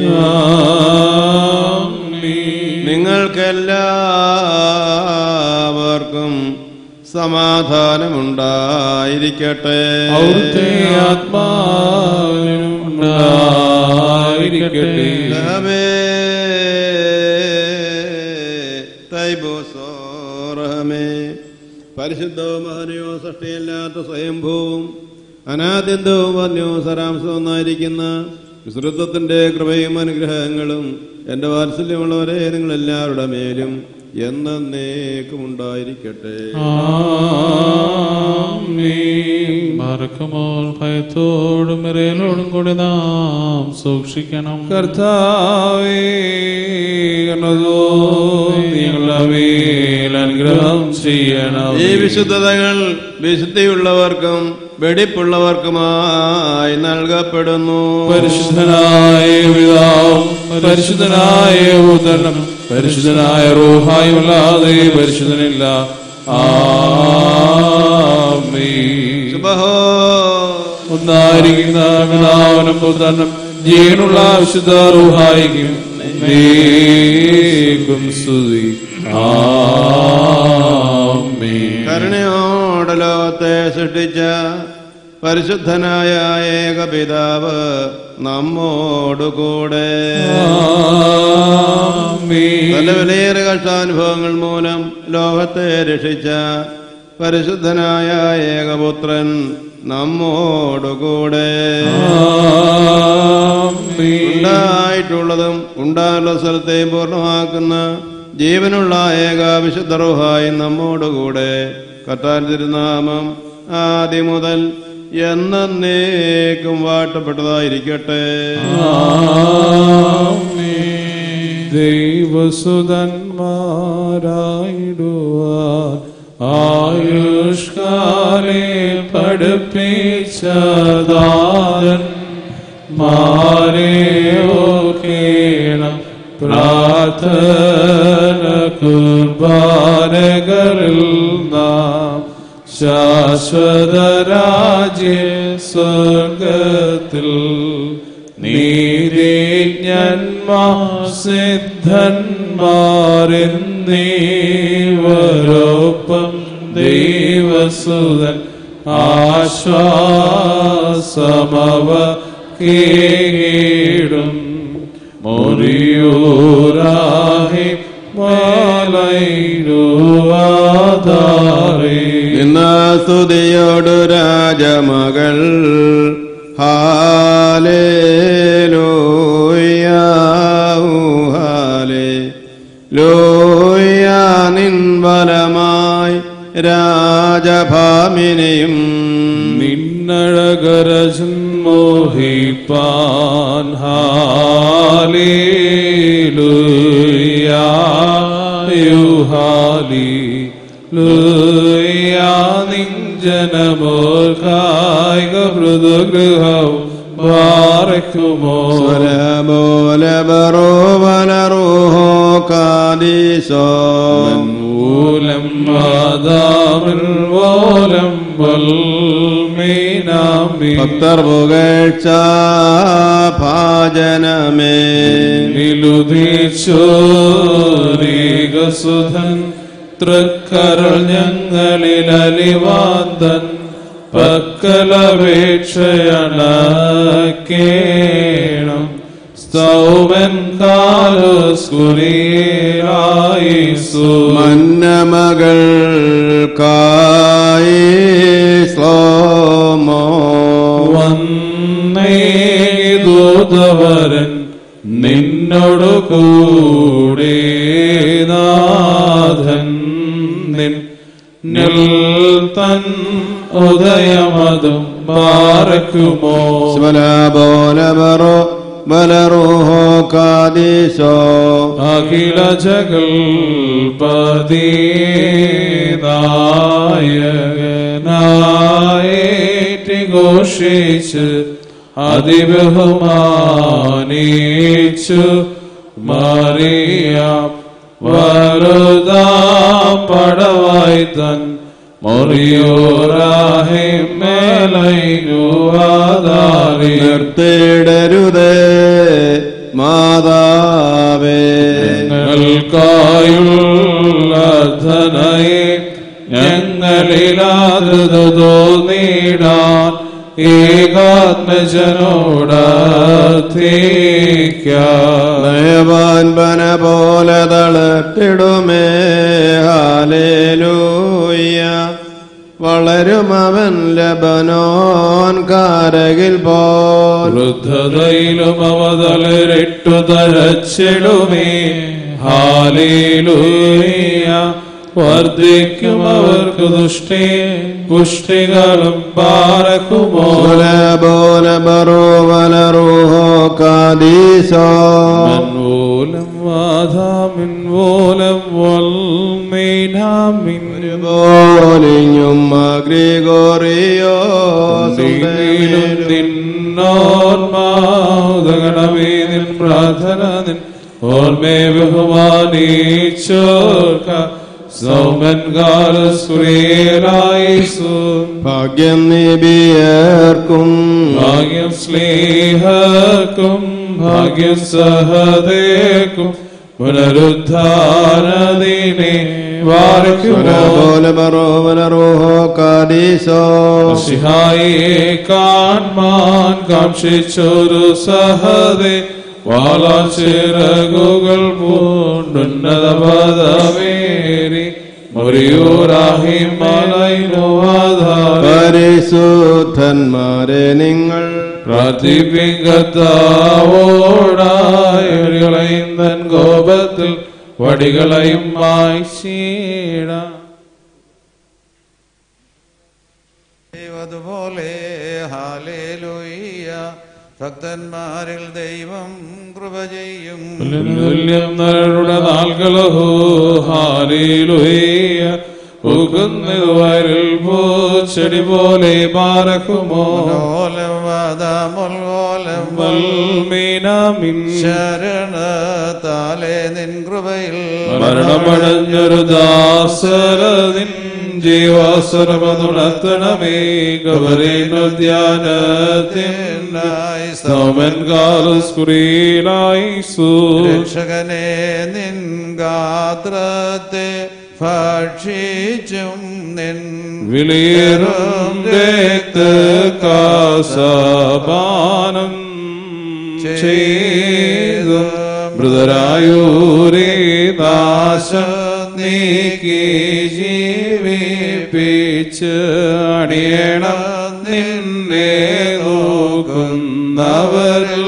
നിങ്ങൾക്കെല്ലാവർക്കും സമാധാനമുണ്ടായിരിക്കട്ടെ അവിടുത്തെ ആത്മാവിനും ഉണ്ടായിരിക്കട്ടെ ആമേൻ ബോസോറഹമേ പരിശുദ്ധവും മഹനയോ സൃഷ്ടിയല്ലാത്ത സ്വയംഭൂവും അനാദ്യന്തവും വന്യവും സരാംശവും ഒന്നായിരിക്കുന്ന വിശ്രുത്വത്തിന്റെ കൃപയും അനുഗ്രഹങ്ങളും എന്റെ വാത്സല്യമുള്ളവരെ നിങ്ങൾ എല്ലാവരുടെ മേലും എന്നേക്കും ഉണ്ടായിരിക്കട്ടെ മറക്കുമ്പോൾ ഭയത്തോടും വിറയലോടും കൂടി നാം സൂക്ഷിക്കണം കർത്താവേ കർണതോ നിങ്ങളുടെ മേൽ അനുഗ്രഹം ചെയ്യണം ഈ വിശുദ്ധതകൾ വിശുദ്ധിയുള്ളവർക്കും വെടിപ്പുള്ളവർക്കുമായി നൽകപ്പെടുന്നു പരിശുദ്ധനായ പിതാവും പരിശുദ്ധനായ പുത്രനും പരിശുദ്ധനായ റൂഹായുമല്ലാതെ പരിശുദ്ധനില്ല ആമേൻ. ശുഭഹോ ഒന്നായിരിക്കുന്ന പിതാവിനും പുത്രനും ജീവനുള്ള വിശുദ്ധ റൂഹായിക്കും നീക്കും സ്തുതി ആമേൻ. കരുണയോടെ ലോകത്തെ സൃഷ്ടിച്ച പരിശുദ്ധനായ ഏകപിതാവ് നമ്മോടുകൂടെ ആമേൻ. പല വിലയേറെ കഷ്ടാനുഭവങ്ങൾ മൂലം ലോകത്തെ രക്ഷിച്ച പരിശുദ്ധനായ ഏകപുത്രൻ നമ്മോടുകൂടെ ആമേൻ. ഉണ്ടായിട്ടുള്ളതും ഉണ്ടാകുന്ന സ്ഥലത്തെയും പൂർണ്ണമാക്കുന്ന ജീവനുള്ള ഏക വിശുദ്ധ റുഹായി നമ്മോടുകൂടെ കത്താൻ തിരുനാമം ആദ്യം മുതൽ എന്നേക്കും വാട്ടപ്പെട്ടതായിരിക്കട്ടെ ദൈവസുതന്മാരായിടുവാൻ ആയുഷ്കാലെ പഠിപ്പിച്ചതാരൻ മാരെയോക്കേണം പ്രാർത്ഥന കുർബാനകളിൽ നാം ശാശ്വതരാജ്യ സ്വർഗത്തിൽ നീതിജ്ഞന്മാർ സിദ്ധന്മാരെന്നീവരൊപ്പം ദൈവസുതൻ ആശ്വാസമവ കേടും മൊറിയൂരാഹി മാലൈരുവാദാറേ ഇന്ന സ്തുതിയോടു രാജമകൾ ഹാലേ ലോയ നിൻബലമായി രാജഭാമിനെയും നിന്നഴകരജൻ മോഹിപ്പാൻ ഹാലി ലുയാ നിഞ്ജനമോർ കായിക മൃദുഗൃഹവും പാറയ്ക്കുമോ സ്വരമോലബറോവലറൂഹോ കാദീസോ മൂലം മാതാവിൽ വോലം വൽമീനാമി ഭക്തർ പുകഴ്ച ഭാജനമേ നിലുദീശോരീകസുധൻ തൃക്കരൾ ഞങ്ങളിൽ അലിവാന്തൻ പക്കലപേക്ഷയണക്കേണം സ്തൗമൻ കാലുസ്കുറിയായിസു മന്നമകൾ കായി ശ്ലോമോ വന്നേതൂതവരൻ നിന്നോടു കൂടെ നാഥൻ നിൻ നിൽ തൻ ഉദയമതും പാറക്കുമോ സ്വലബോലബറോ ബലറൂഹോ കാദീസോ അഖില ജഗൽപതി നായകനായേറ്റി ഘോഷിച്ച് അതിബഹുമാനിച്ചു മറിയാം വലുതാം പടവായി തൻ മൊറിയോറാഹി മേലൈനുവാദാറി നിർത്തിയിടരുതേ മാതാവേ ഞങ്ങൾക്കായുള്ള ധനയെ ഞങ്ങളിലാതൃതോ നീടാൻ ഏകാത്മജനോടത്തേക്കാം നയവാൻ പന പോലെ തളർത്തിടുമേ ഹാലേലൂയ വളരും അവൻ ലബനോൻ കാരകിൽ പോൽ വൃദ്ധതയിലും അവതലരിട്ടു തഴച്ചിടുമേ ഹാലേലൂയ വർദ്ധിക്കും അവർക്ക് ദുഷ്ടി പുഷ്ടികളും പാറക്കുമോ ബോല ബറോവലറൂഹോ കാദീസോ മൻവോലം വാധാമിൻ വോലം വൽമീനാമിൻ പോലിഞ്ഞും ഗ്രിഗോറിയോ നീലും നിന്നോർമാതകണമേ നിൻ പ്രാർത്ഥന നിൻ ഓർമ്മേ ബഹുമാനീച്ചോർക്ക സൗമൻ കാലസുരേരായിസു ഭാഗ്യം നിബിയർക്കും ഭാഗ്യം സ്നേഹക്കും ഭാഗ്യം സഹദേക്കും പുനരുദ്ധാരദിനെ വാരക്കുമോ ബോല ബറോവലറൂഹോ കാദീസോ സിഹായിയെ കാൺമാൻ കാക്ഷിച്ചൊരു സഹതെ വാളാച്ചിറകുകൾ പൂണ്ടുന്നത പദമേരി മുറിയൂരാഹിമലൈനുവാധാര പരിശുദ്ധന്മാരെ നിങ്ങൾ പ്രാർത്ഥിപ്പിക്കത്താവോടായടികളെയും തൻ കോപത്തിൽ വടികളെയും മായ്ച്ചീടാം അതുപോലെ ഹാലേലുയ്യ ഭക്തന്മാരിൽ ദൈവം കൃപ ചെയ്യും തുല്യം നരരുടെ നാൾകളോ ഹാലിലുയ്യ ഉകുന്നവരിൽ പൂച്ചെടി പോലെ പാറക്കുമോ ഓലം വാദമുൽവോലം വൽമീനാമിൻ ശരണത്താലെ നിൻ കൃപയിൽ മരണമടഞ്ഞൊരു ദാസരതിൻ ജീവാസരമതുണർത്തണമേ ഗവരേനുദ്യാനത്തിൻ നായി സൗമൻ കാലസ്കുരീനായി സൂ രക്ഷകനെ നിൻ ഗാത്രത്തെ ഭക്ഷിച്ചും നിൻ വിളിയേറും രക്തകാസപാനം ചെയ്തു മൃതരായൂരേ നാശം നീക്കി ജീവിപ്പിച്ച് അണിയണം നിന്നെ നോക്കുന്നവരിൽ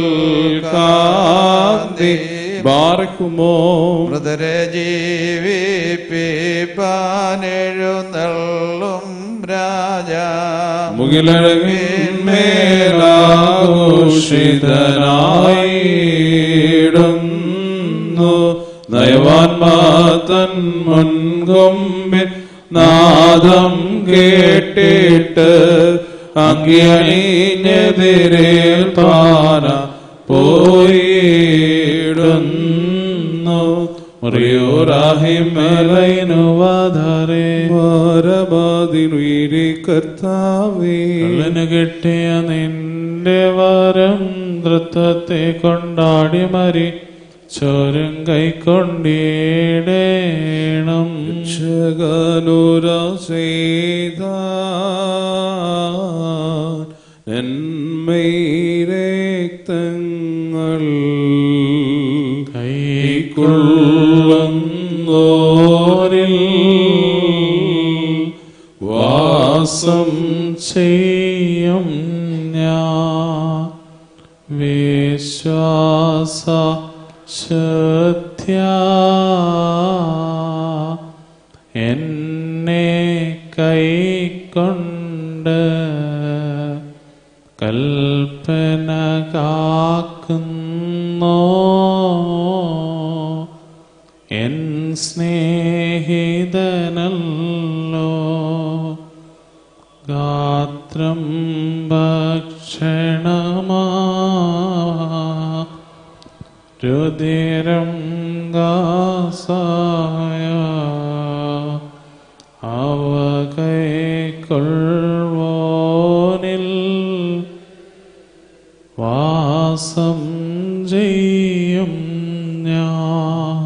കാന്തി ബാറക്കുമോ മൃതരെ ജീവിപ്പിപ്പാനെഴുന്നള്ളും രാജ മുകിലഴകിന്മേലാഘോഷിതനായിടുന്നു നയവാൻമാതൻ മുൻകൊമ്പിൽ നാദം കേട്ടിട്ട് അങ്കിയണിഞ്ഞെതിരേൽപ്പാന പോയിടുന്നു മറിയോറാഹിമലൈനുവാധാരേ വാരബാദിനുയിരി കർത്താവേ കള്ളന് കിട്ടിയ നിന്റെ വരം നൃത്തത്തെ കൊണ്ടാടി മരി ചോരും കൈക്കൊണ്ടിടേണം നന്മയിരക്തങ്ങൾ കൈക്കൊള്ളുന്നോരിൽ വാസം ചെയ്യും ഞാൻ വിശ്വാസ ശ്രദ്ധ്യ എന്നെ കൈക്കൊണ്ട് കൽപ്പന കാക്കുന്നോ എൻ സ്നേഹിതനല്ലോ ഗാത്രം ഭക്ഷണമാ രുതിരം ഗാസായ അവ കൈക്കൊള്ളുവോനിൽ വാസം ചെയ്യും ഞാൻ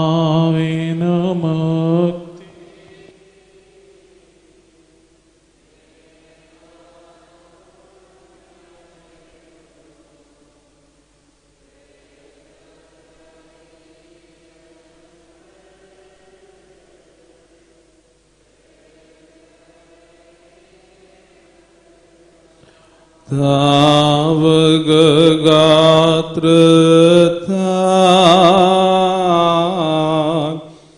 ആത്മാവിനു മുക്തി താവകഗാത്രത്താൽ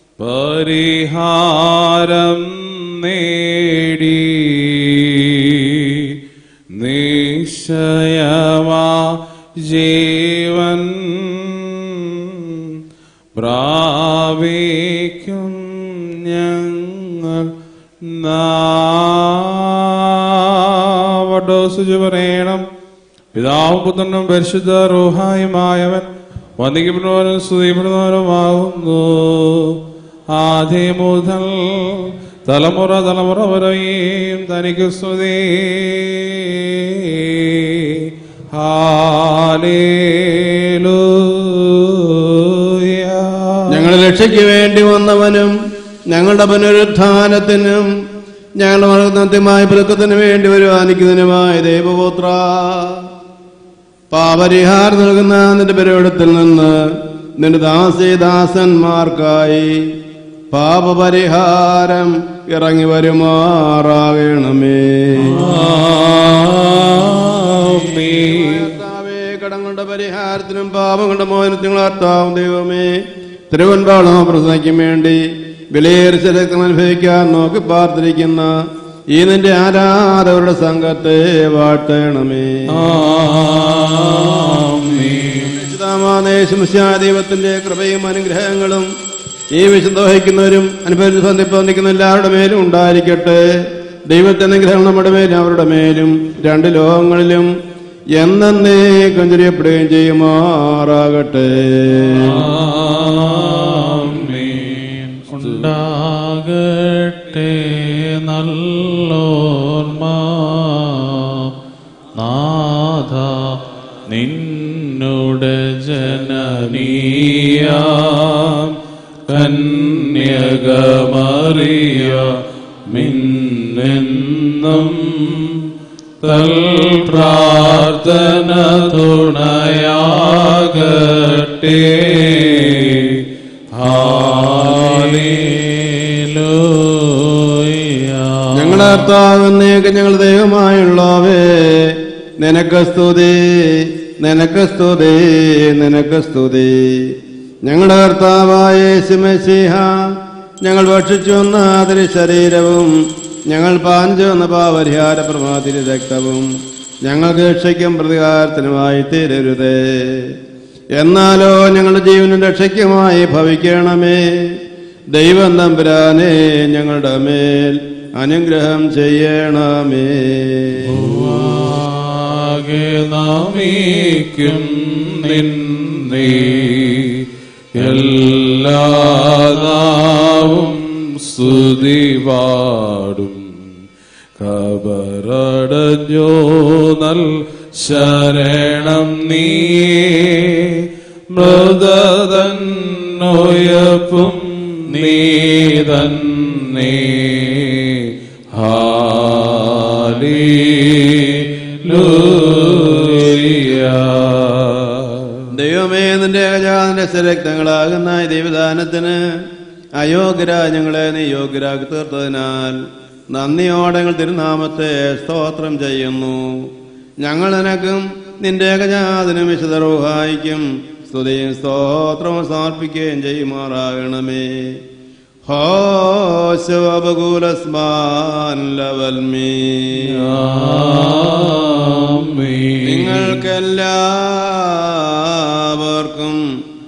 പരിഹാരം നേടി നിശ്ചയമാ ജീവൻ പ്രാപിക്കും ഞങ്ങൾ നാവടോസുജു പറയണം പിതാവും പുത്രനും പരിശുദ്ധ റൂഹായുമായവൻ വന്ദിക്കപ്പെടുന്നവനും സ്തുതിപ്പെടുന്നവനുമാകുന്നു ആദ്യം മുതൽ തലമുറ തലമുറ വരെയും തനിക്ക് സ്തുതി ഹാലേലൂയ ഞങ്ങളുടെ രക്ഷയ്ക്ക് വേണ്ടി വന്നവനും ഞങ്ങളുടെ പുനരുത്ഥാനത്തിനും ഞങ്ങളുടെ മരണത്തിനുമായ പുതുക്കത്തിന് വേണ്ടി വരുവാനിക്കുന്നതിനുമായ ദൈവപുത്ര പാപരിഹാരം നൽകുന്ന നിന്റെ പരിപാടത്തിൽ നിന്ന് നിന്റെ ദാസി ദാസന്മാർക്കായി പാപപരിഹാരം ഇറങ്ങി വരുമാറാകണമേ കർത്താവേ, കടങ്ങളുടെ പരിഹാരത്തിനും പാപങ്ങളുടെ മോചനത്തിനും കർത്താവും ദൈവമേ തിരുവൻപാളം പ്രസംഗിക്കും വേണ്ടി വിലയേറിച്ച രക്തം അനുഭവിക്കാൻ നോക്കി പാർത്തിരിക്കുന്ന ഈ നിന്റെ ആരാധവരുടെ സംഘത്തെ വാഴ്ത്തണമേ ദൈവത്തിന്റെ കൃപയും അനുഗ്രഹങ്ങളും ഈ വിശുദ്ധ വഹിക്കുന്നവരും അനുഭവിച്ച് സന്ധിപ്പന്നിക്കുന്ന എല്ലാവരുടെ മേലും ഉണ്ടായിരിക്കട്ടെ ദൈവത്തിന്റെ അനുഗ്രഹം നമ്മുടെ മേലും അവരുടെ മേലും രണ്ട് ലോകങ്ങളിലും എന്നേക്കും ചൊരിയപ്പെടുകയും ചെയ്യുമാറാകട്ടെ ഉണ്ടാകട്ടെ നല്ലോർമ്മ നാഥ നിന്നുടെ ജനനീയ കന്യകമറിയ മിന്നെന്നും തൽ പ്രാർത്ഥന തുണയാകട്ടെ ഹാലേലൂയ ഞങ്ങളുടെ കർത്താവെന്നേക്ക് ഞങ്ങൾ ദൈവമായുള്ളവേ നിനക്ക് സ്തുതി നിനക്ക് സ്തുതി നിനക്ക് സ്തുതി ഞങ്ങളുടെ കർത്താവായ സിമസിഹ ഞങ്ങൾ ഭക്ഷിച്ചു വന്ന അതിന് ശരീരവും ഞങ്ങൾ പാഞ്ചു വന്ന പാപരിഹാര പ്രമാതിരി രക്തവും ഞങ്ങൾക്ക് രക്ഷയ്ക്കും പ്രതികാരത്തിനുമായി തീരരുതേ എന്നാലോ ഞങ്ങളുടെ ജീവനും രക്ഷയ്ക്കുമായി ഭവിക്കണമേ ദൈവം തമ്പുരാനെ ഞങ്ങളുടെ മേൽ അനുഗ്രഹം ചെയ്യണമേ ആകെ നമിക്കും നിന്നെ എല്ലാതാവും സ്തുതി പാടും കബറടഞ്ഞോ നൽ ശരണം നീ മൃതതന്നോയപ്പും നീ തന്നെ ഹാലേലൂയ ദൈവമേ നിന്റെ ഏകജാതന്റെ രക്തങ്ങളാകുന്ന ഈ ദൈവദാനത്തിന് അയോഗ്യര ഞങ്ങളെ നീ യോഗ്യരാക്കി തീർത്തതിനാൽ നന്ദിയോടെ ഞങ്ങൾ തിരുനാമത്തെ സ്തോത്രം ചെയ്യുന്നു ഞങ്ങൾ നിനക്കും നിന്റെ ഏകജാതനും വിശുദ്ധറൂഹായിക്കും സ്തുതിയും സ്തോത്രവും സമർപ്പിക്കുകയും ചെയ്യുമാറാകണമേ ഹോശവകുലസ്മാൻ ലവൽമീ നിങ്ങൾക്കെല്ലാവർക്കും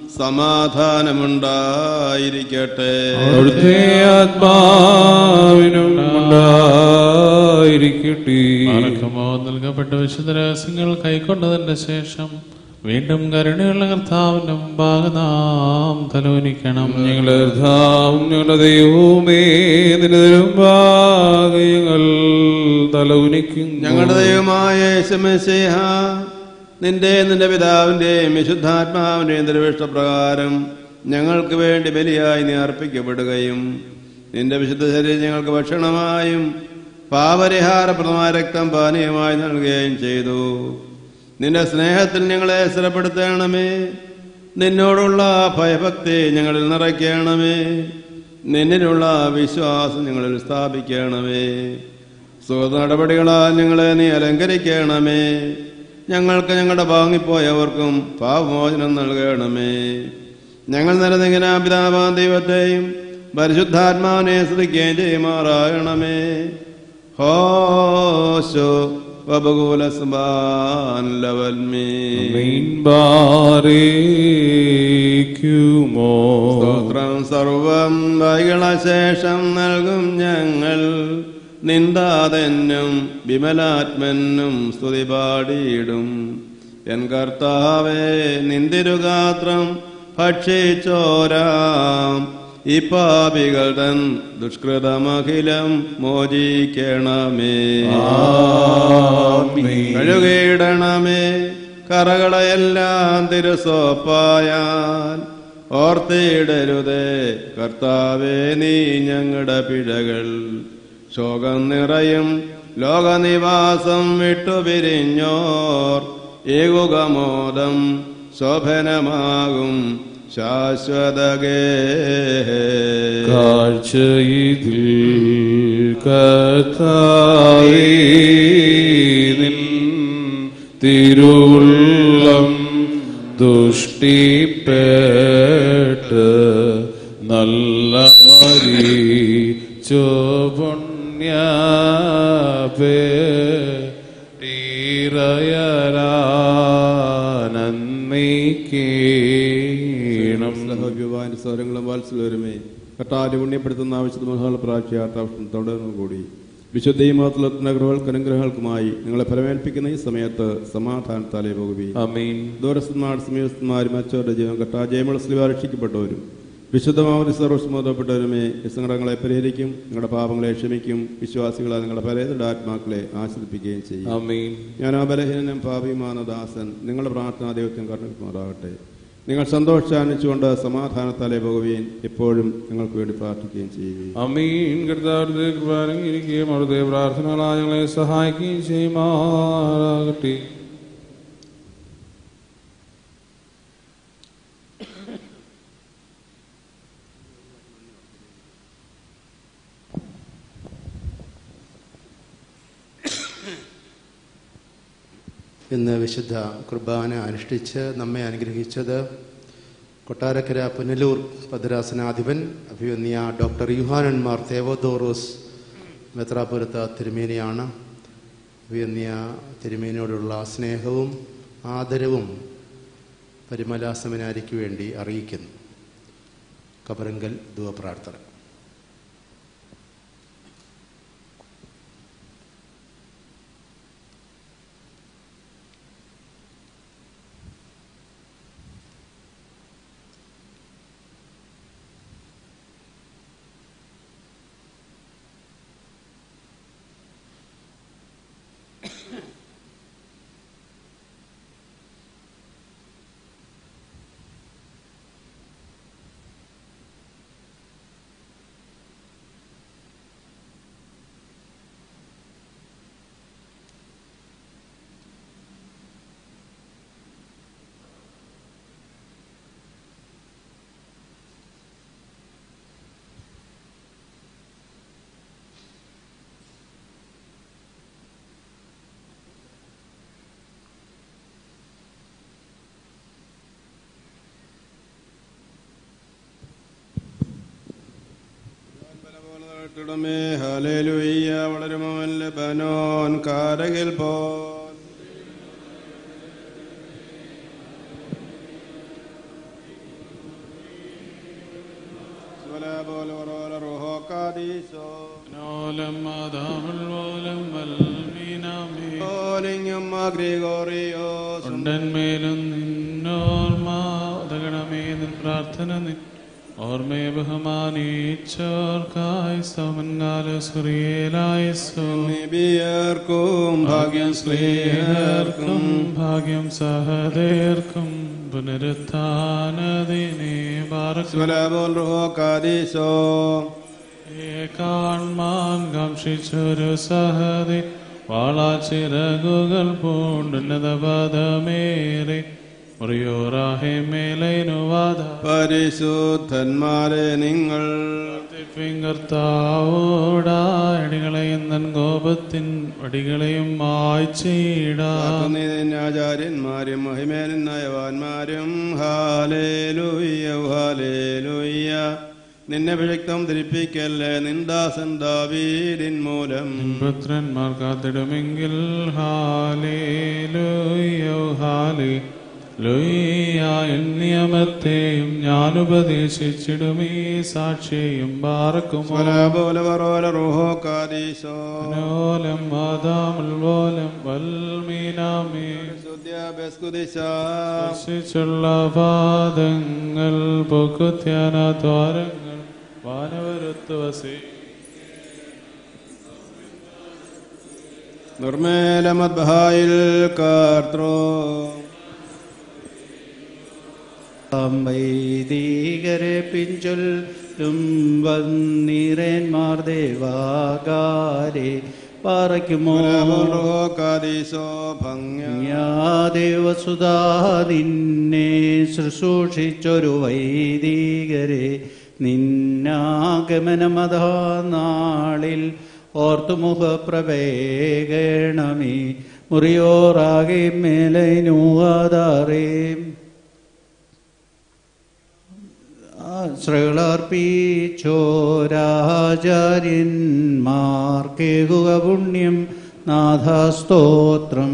സമാധാനമുണ്ടായിരിക്കട്ടെ അവിടുത്തെ ആത്മാവിനും ഉണ്ടായിരിക്കട്ടെ ആർക്കുമോ നൽകപ്പെട്ട വിശുദ്ധ രഹസ്യങ്ങൾ കൈക്കൊണ്ടതിന്റെ ശേഷം വീണ്ടും കരുണയുള്ള കർത്താവിന്റെ മുമ്പാകെ നാം തലോനിക്കണം ഞങ്ങളുടെ കർത്താവും ഞങ്ങളുടെ ദൈവവുമേ നിന്റെ തിരുമ്പാകെ ഞങ്ങൾ തലവുനിക്കും ഞങ്ങളുടെ ദൈവമായ യേശുമശിഹ നിന്റെ നിന്റെ പിതാവിന്റെയും വിശുദ്ധാത്മാവിന്റെയും ദർവിഷ്ടപ്രകാരം ഞങ്ങൾക്ക് വേണ്ടി ബലിയായി നീ അർപ്പിക്കപ്പെടുകയും നിന്റെ വിശുദ്ധ ശരീരം ഞങ്ങൾക്ക് ഭക്ഷണമായും പാപരിഹാരപ്രദമായ രക്തം പാനീയമായി നൽകുകയും ചെയ്തു നിന്റെ സ്നേഹത്തിൽ ഞങ്ങളെ സ്ഥിരപ്പെടുത്തണമേ നിന്നോടുള്ള ഭയഭക്തി ഞങ്ങളിൽ നിറയ്ക്കണമേ നിന്നിലുള്ള വിശ്വാസം ഞങ്ങളിൽ സ്ഥാപിക്കണമേ സുഹൃത്ത് നടപടികളാൽ ഞങ്ങളെ നീ അലങ്കരിക്കണമേ ഞങ്ങൾക്ക് ഞങ്ങളുടെ വാങ്ങിപ്പോയവർക്കും പാപമോചനം നൽകണമേ ഞങ്ങൾ നിരനിങ്ങനെ പിതാവാൻ ദൈവത്തെയും പരിശുദ്ധാത്മാവിനെ സ്തുതിക്കുകയും ചെയ്യുമാറാകണമേ ഹോശോ വബകൂല ലവൽമേ ബാരേക്കുമോ സ്തോത്രം സർവം വൈകളശേഷം നൽകും ഞങ്ങൾ നിന്ദാതെന്നും വിമലാത്മനും സ്തുതി പാടിയിടും എൻ കർത്താവേ നിന്തിരുഗാത്രം ഭക്ഷിച്ചോരാം ഈ പാപികൾ തൻ ദുഷ്കൃതമഖിലം മോചിക്കണമേ കഴുകിയിടണമേ കറകളെല്ലാം തിരുസോപ്പായാൽ ഓർത്തിടരുതേ കർത്താവേ നീ ഞങ്ങളുടെ പിഴകൾ ശോകം നിറയും ലോകനിവാസം വിട്ടുപിരിഞ്ഞോർ ഏകുകമോദം ശോഭനമാകും ശാശ്വതകേ കാഴ്ചയിതിൽ കഥായി നിൻ തിരുവുള്ളം ദുഷ്ടിപ്പേട്ട് നല്ല മരി ചോപുണ്യപേ തീരയരാനന്ദിക്കണം സഹോദ്യവാൻ സ്വരങ്ങളും വാത്സല്യരുമേ കട്ടാല് പുണ്യപ്പെടുത്തുന്ന ആവശ്യത്തെ മഹാൾ പ്രാച്യാത്തോടെ കൂടി വിശുദ്ധയും മാത്രത്തിന്റെ ഗൃഹങ്ങൾക്ക് അനുഗ്രഹങ്ങൾക്കുമായി നിങ്ങളെ ഫലമേൽപ്പിക്കുന്ന ഈ സമയത്ത് സമാധാനത്താലേ പോകുകയും അമീൻ ദൂരസ്ഥന്മാർ സമീപസ്ഥന്മാരും മറ്റവരുടെ ജീവൻ കട്ടാ ജയമുള്ള സ്ലിവ രക്ഷിക്കപ്പെട്ടവരും വിശുദ്ധമാവതി സർവസ്മോദപ്പെട്ടവരുമേ ഈ സങ്കടങ്ങളെ പരിഹരിക്കും നിങ്ങളുടെ പാപങ്ങളെ ക്ഷമിക്കും വിശ്വാസികളെ നിങ്ങളുടെ പരേതരുടെ ആത്മാക്കളെ ആശ്രദിപ്പിക്കുകയും ചെയ്യും അമീൻ ഞാൻ ആ ബലഹീനനും പാപിയുமான ദാസൻ നിങ്ങളുടെ പ്രാർത്ഥനാ ദൈവത്തിന് കർണിക്കുമാറാകട്ടെ നിങ്ങൾ സന്തോഷിച്ചാനിച്ചുകൊണ്ട് സമാധാനത്താലെ പോകുകയും എപ്പോഴും നിങ്ങൾക്ക് വേണ്ടി പ്രാർത്ഥിക്കുകയും ചെയ്യുകയും അമീൻ കർത്താവിന്റെ കൃപാരങ്ങിരിക്കുകയും അവിടുത്തെ പ്രാർത്ഥനകളാൽ ഞങ്ങളെ സഹായിക്കുകയും ചെയ്യുമാറാകട്ടെ ഇന്ന് വിശുദ്ധ കുർബാന അനുഷ്ഠിച്ച് നമ്മെ അനുഗ്രഹിച്ചത് കൊട്ടാരക്കര പുനലൂർ ഭദ്രാസനാധിപൻ അഭിവന്യ ഡോക്ടർ യുഹാനന്മാർ തേവോദോറോസ് മെത്രാപുരത്ത തിരുമേനിയാണ് അഭിവന്യ തിരുമേനിയോടുള്ള സ്നേഹവും ആദരവും പരിമല സെമിനാരിക്ക് വേണ്ടി അറിയിക്കുന്നു കബറങ്കൽ ധുവപ്രാർത്ഥന ിടമേ ഹലേലുയ്യ വളരുമോൻ ലബനോൻ കാരകിൽ പോ ഉണ്ടന്മേലും നിന്നോർമാതകണമേ നിൻ പ്രാർത്ഥന നിൻ ഓർമ്മയെ ബഹുമാനിച്ചോർക്കായി സൗമൻകാല സുറിയേലായി നബിയർക്കും ഭാഗ്യം സ്നേഹർക്കും ഭാഗ്യം സഹദേർക്കും പുനരുത്ഥാനദിനെ സ്വലബോൽ റോഹോ കാദീശോ കാൺമാൻ കാക്ഷിച്ചൊരു സഹതി വാളാച്ചിറകുകൾ പൂണ്ടുന്നത പദമേറെ മുറിയോറാഹെ മേലൈനുവാദ പരിശുദ്ധന്മാരെ നിങ്ങൾ കർത്താവോടായടികളെയും തൻ കോപത്തിൻ വടികളെയും മായ്ച്ചിടാ ആചാര്യന്മാരും മഹിമേനും നയവാന്മാരും ഹാലേലുയ്യ ഹാലേലുയ്യ നിന്നെ വിഴക്തം ധരിപ്പിക്കല്ലേ നിന്ദാസൻ ദാവീദിൻ മൂലം പുത്രന്മാർ കാത്തിടുമെങ്കിൽ ഹാലേലുയ്യോ ഹാലേ ലുയ്യ നിയമത്തെയും ഞാൻ ഉപദേശിച്ചിടുമീ സാക്ഷിയും പാർക്കുമോ പോലെ പറോല റൂഹോ കാദീശോ നോലം മാതാമുൽ പോലം വൽമീനാമേ സ്പർശിച്ചുള്ള പാദങ്ങൾ പൊക്കുത്യാന ദ്വാരങ്ങൾ വാനവരുത്ത് വസേ നിർമ്മേലമദ്ഭായിൽ കാർത്രോ വൈദികരെ പിഞ്ചൊല്ലും വന്നിറന്മാർ ദേവാകാരെ പാറയ്ക്കുമോ കാദീശോ ഭംഗ്യ ദേവസുധാ നിന്നെ ശുശ്രൂഷിച്ചൊരു വൈദികരെ നിന്നാഗമനമതാ നാളിൽ ഓർത്തുമുഖപ്രവേഗണമേ മുറിയോറാകെ മേലൈനുവാതാറേ ശ്രകളർപ്പിച്ചോരാചാര്യന്മാർക്കേകുക പുണ്യം നാഥസ്തോത്രം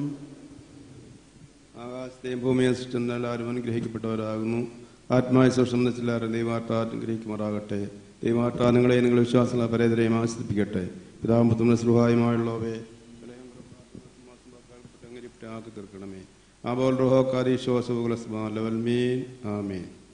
ആകാശത്തെയും ഭൂമിയെ സൃഷ്ടിച്ച എല്ലാവരും അനുഗ്രഹിക്കപ്പെട്ടവരാകുന്നു ആത്മായ സംബന്ധിച്ചെല്ലാവരും ദൈവാട്ട അനുഗ്രഹിക്കുമാറാകട്ടെ ദൈവാട്ട നിങ്ങളെ നിങ്ങളുടെ വിശ്വാസങ്ങളെ പരേതരെയും ആശ്രയിപ്പിക്കട്ടെ പിതാമ്പത്തും സുഹായുമായുള്ളവേ ആക്കി തീർക്കണമേ ആബോൽ റോഹോ കാരീശോ സുബുലസ്മാ ലവൽ മീൻ ആമീൻ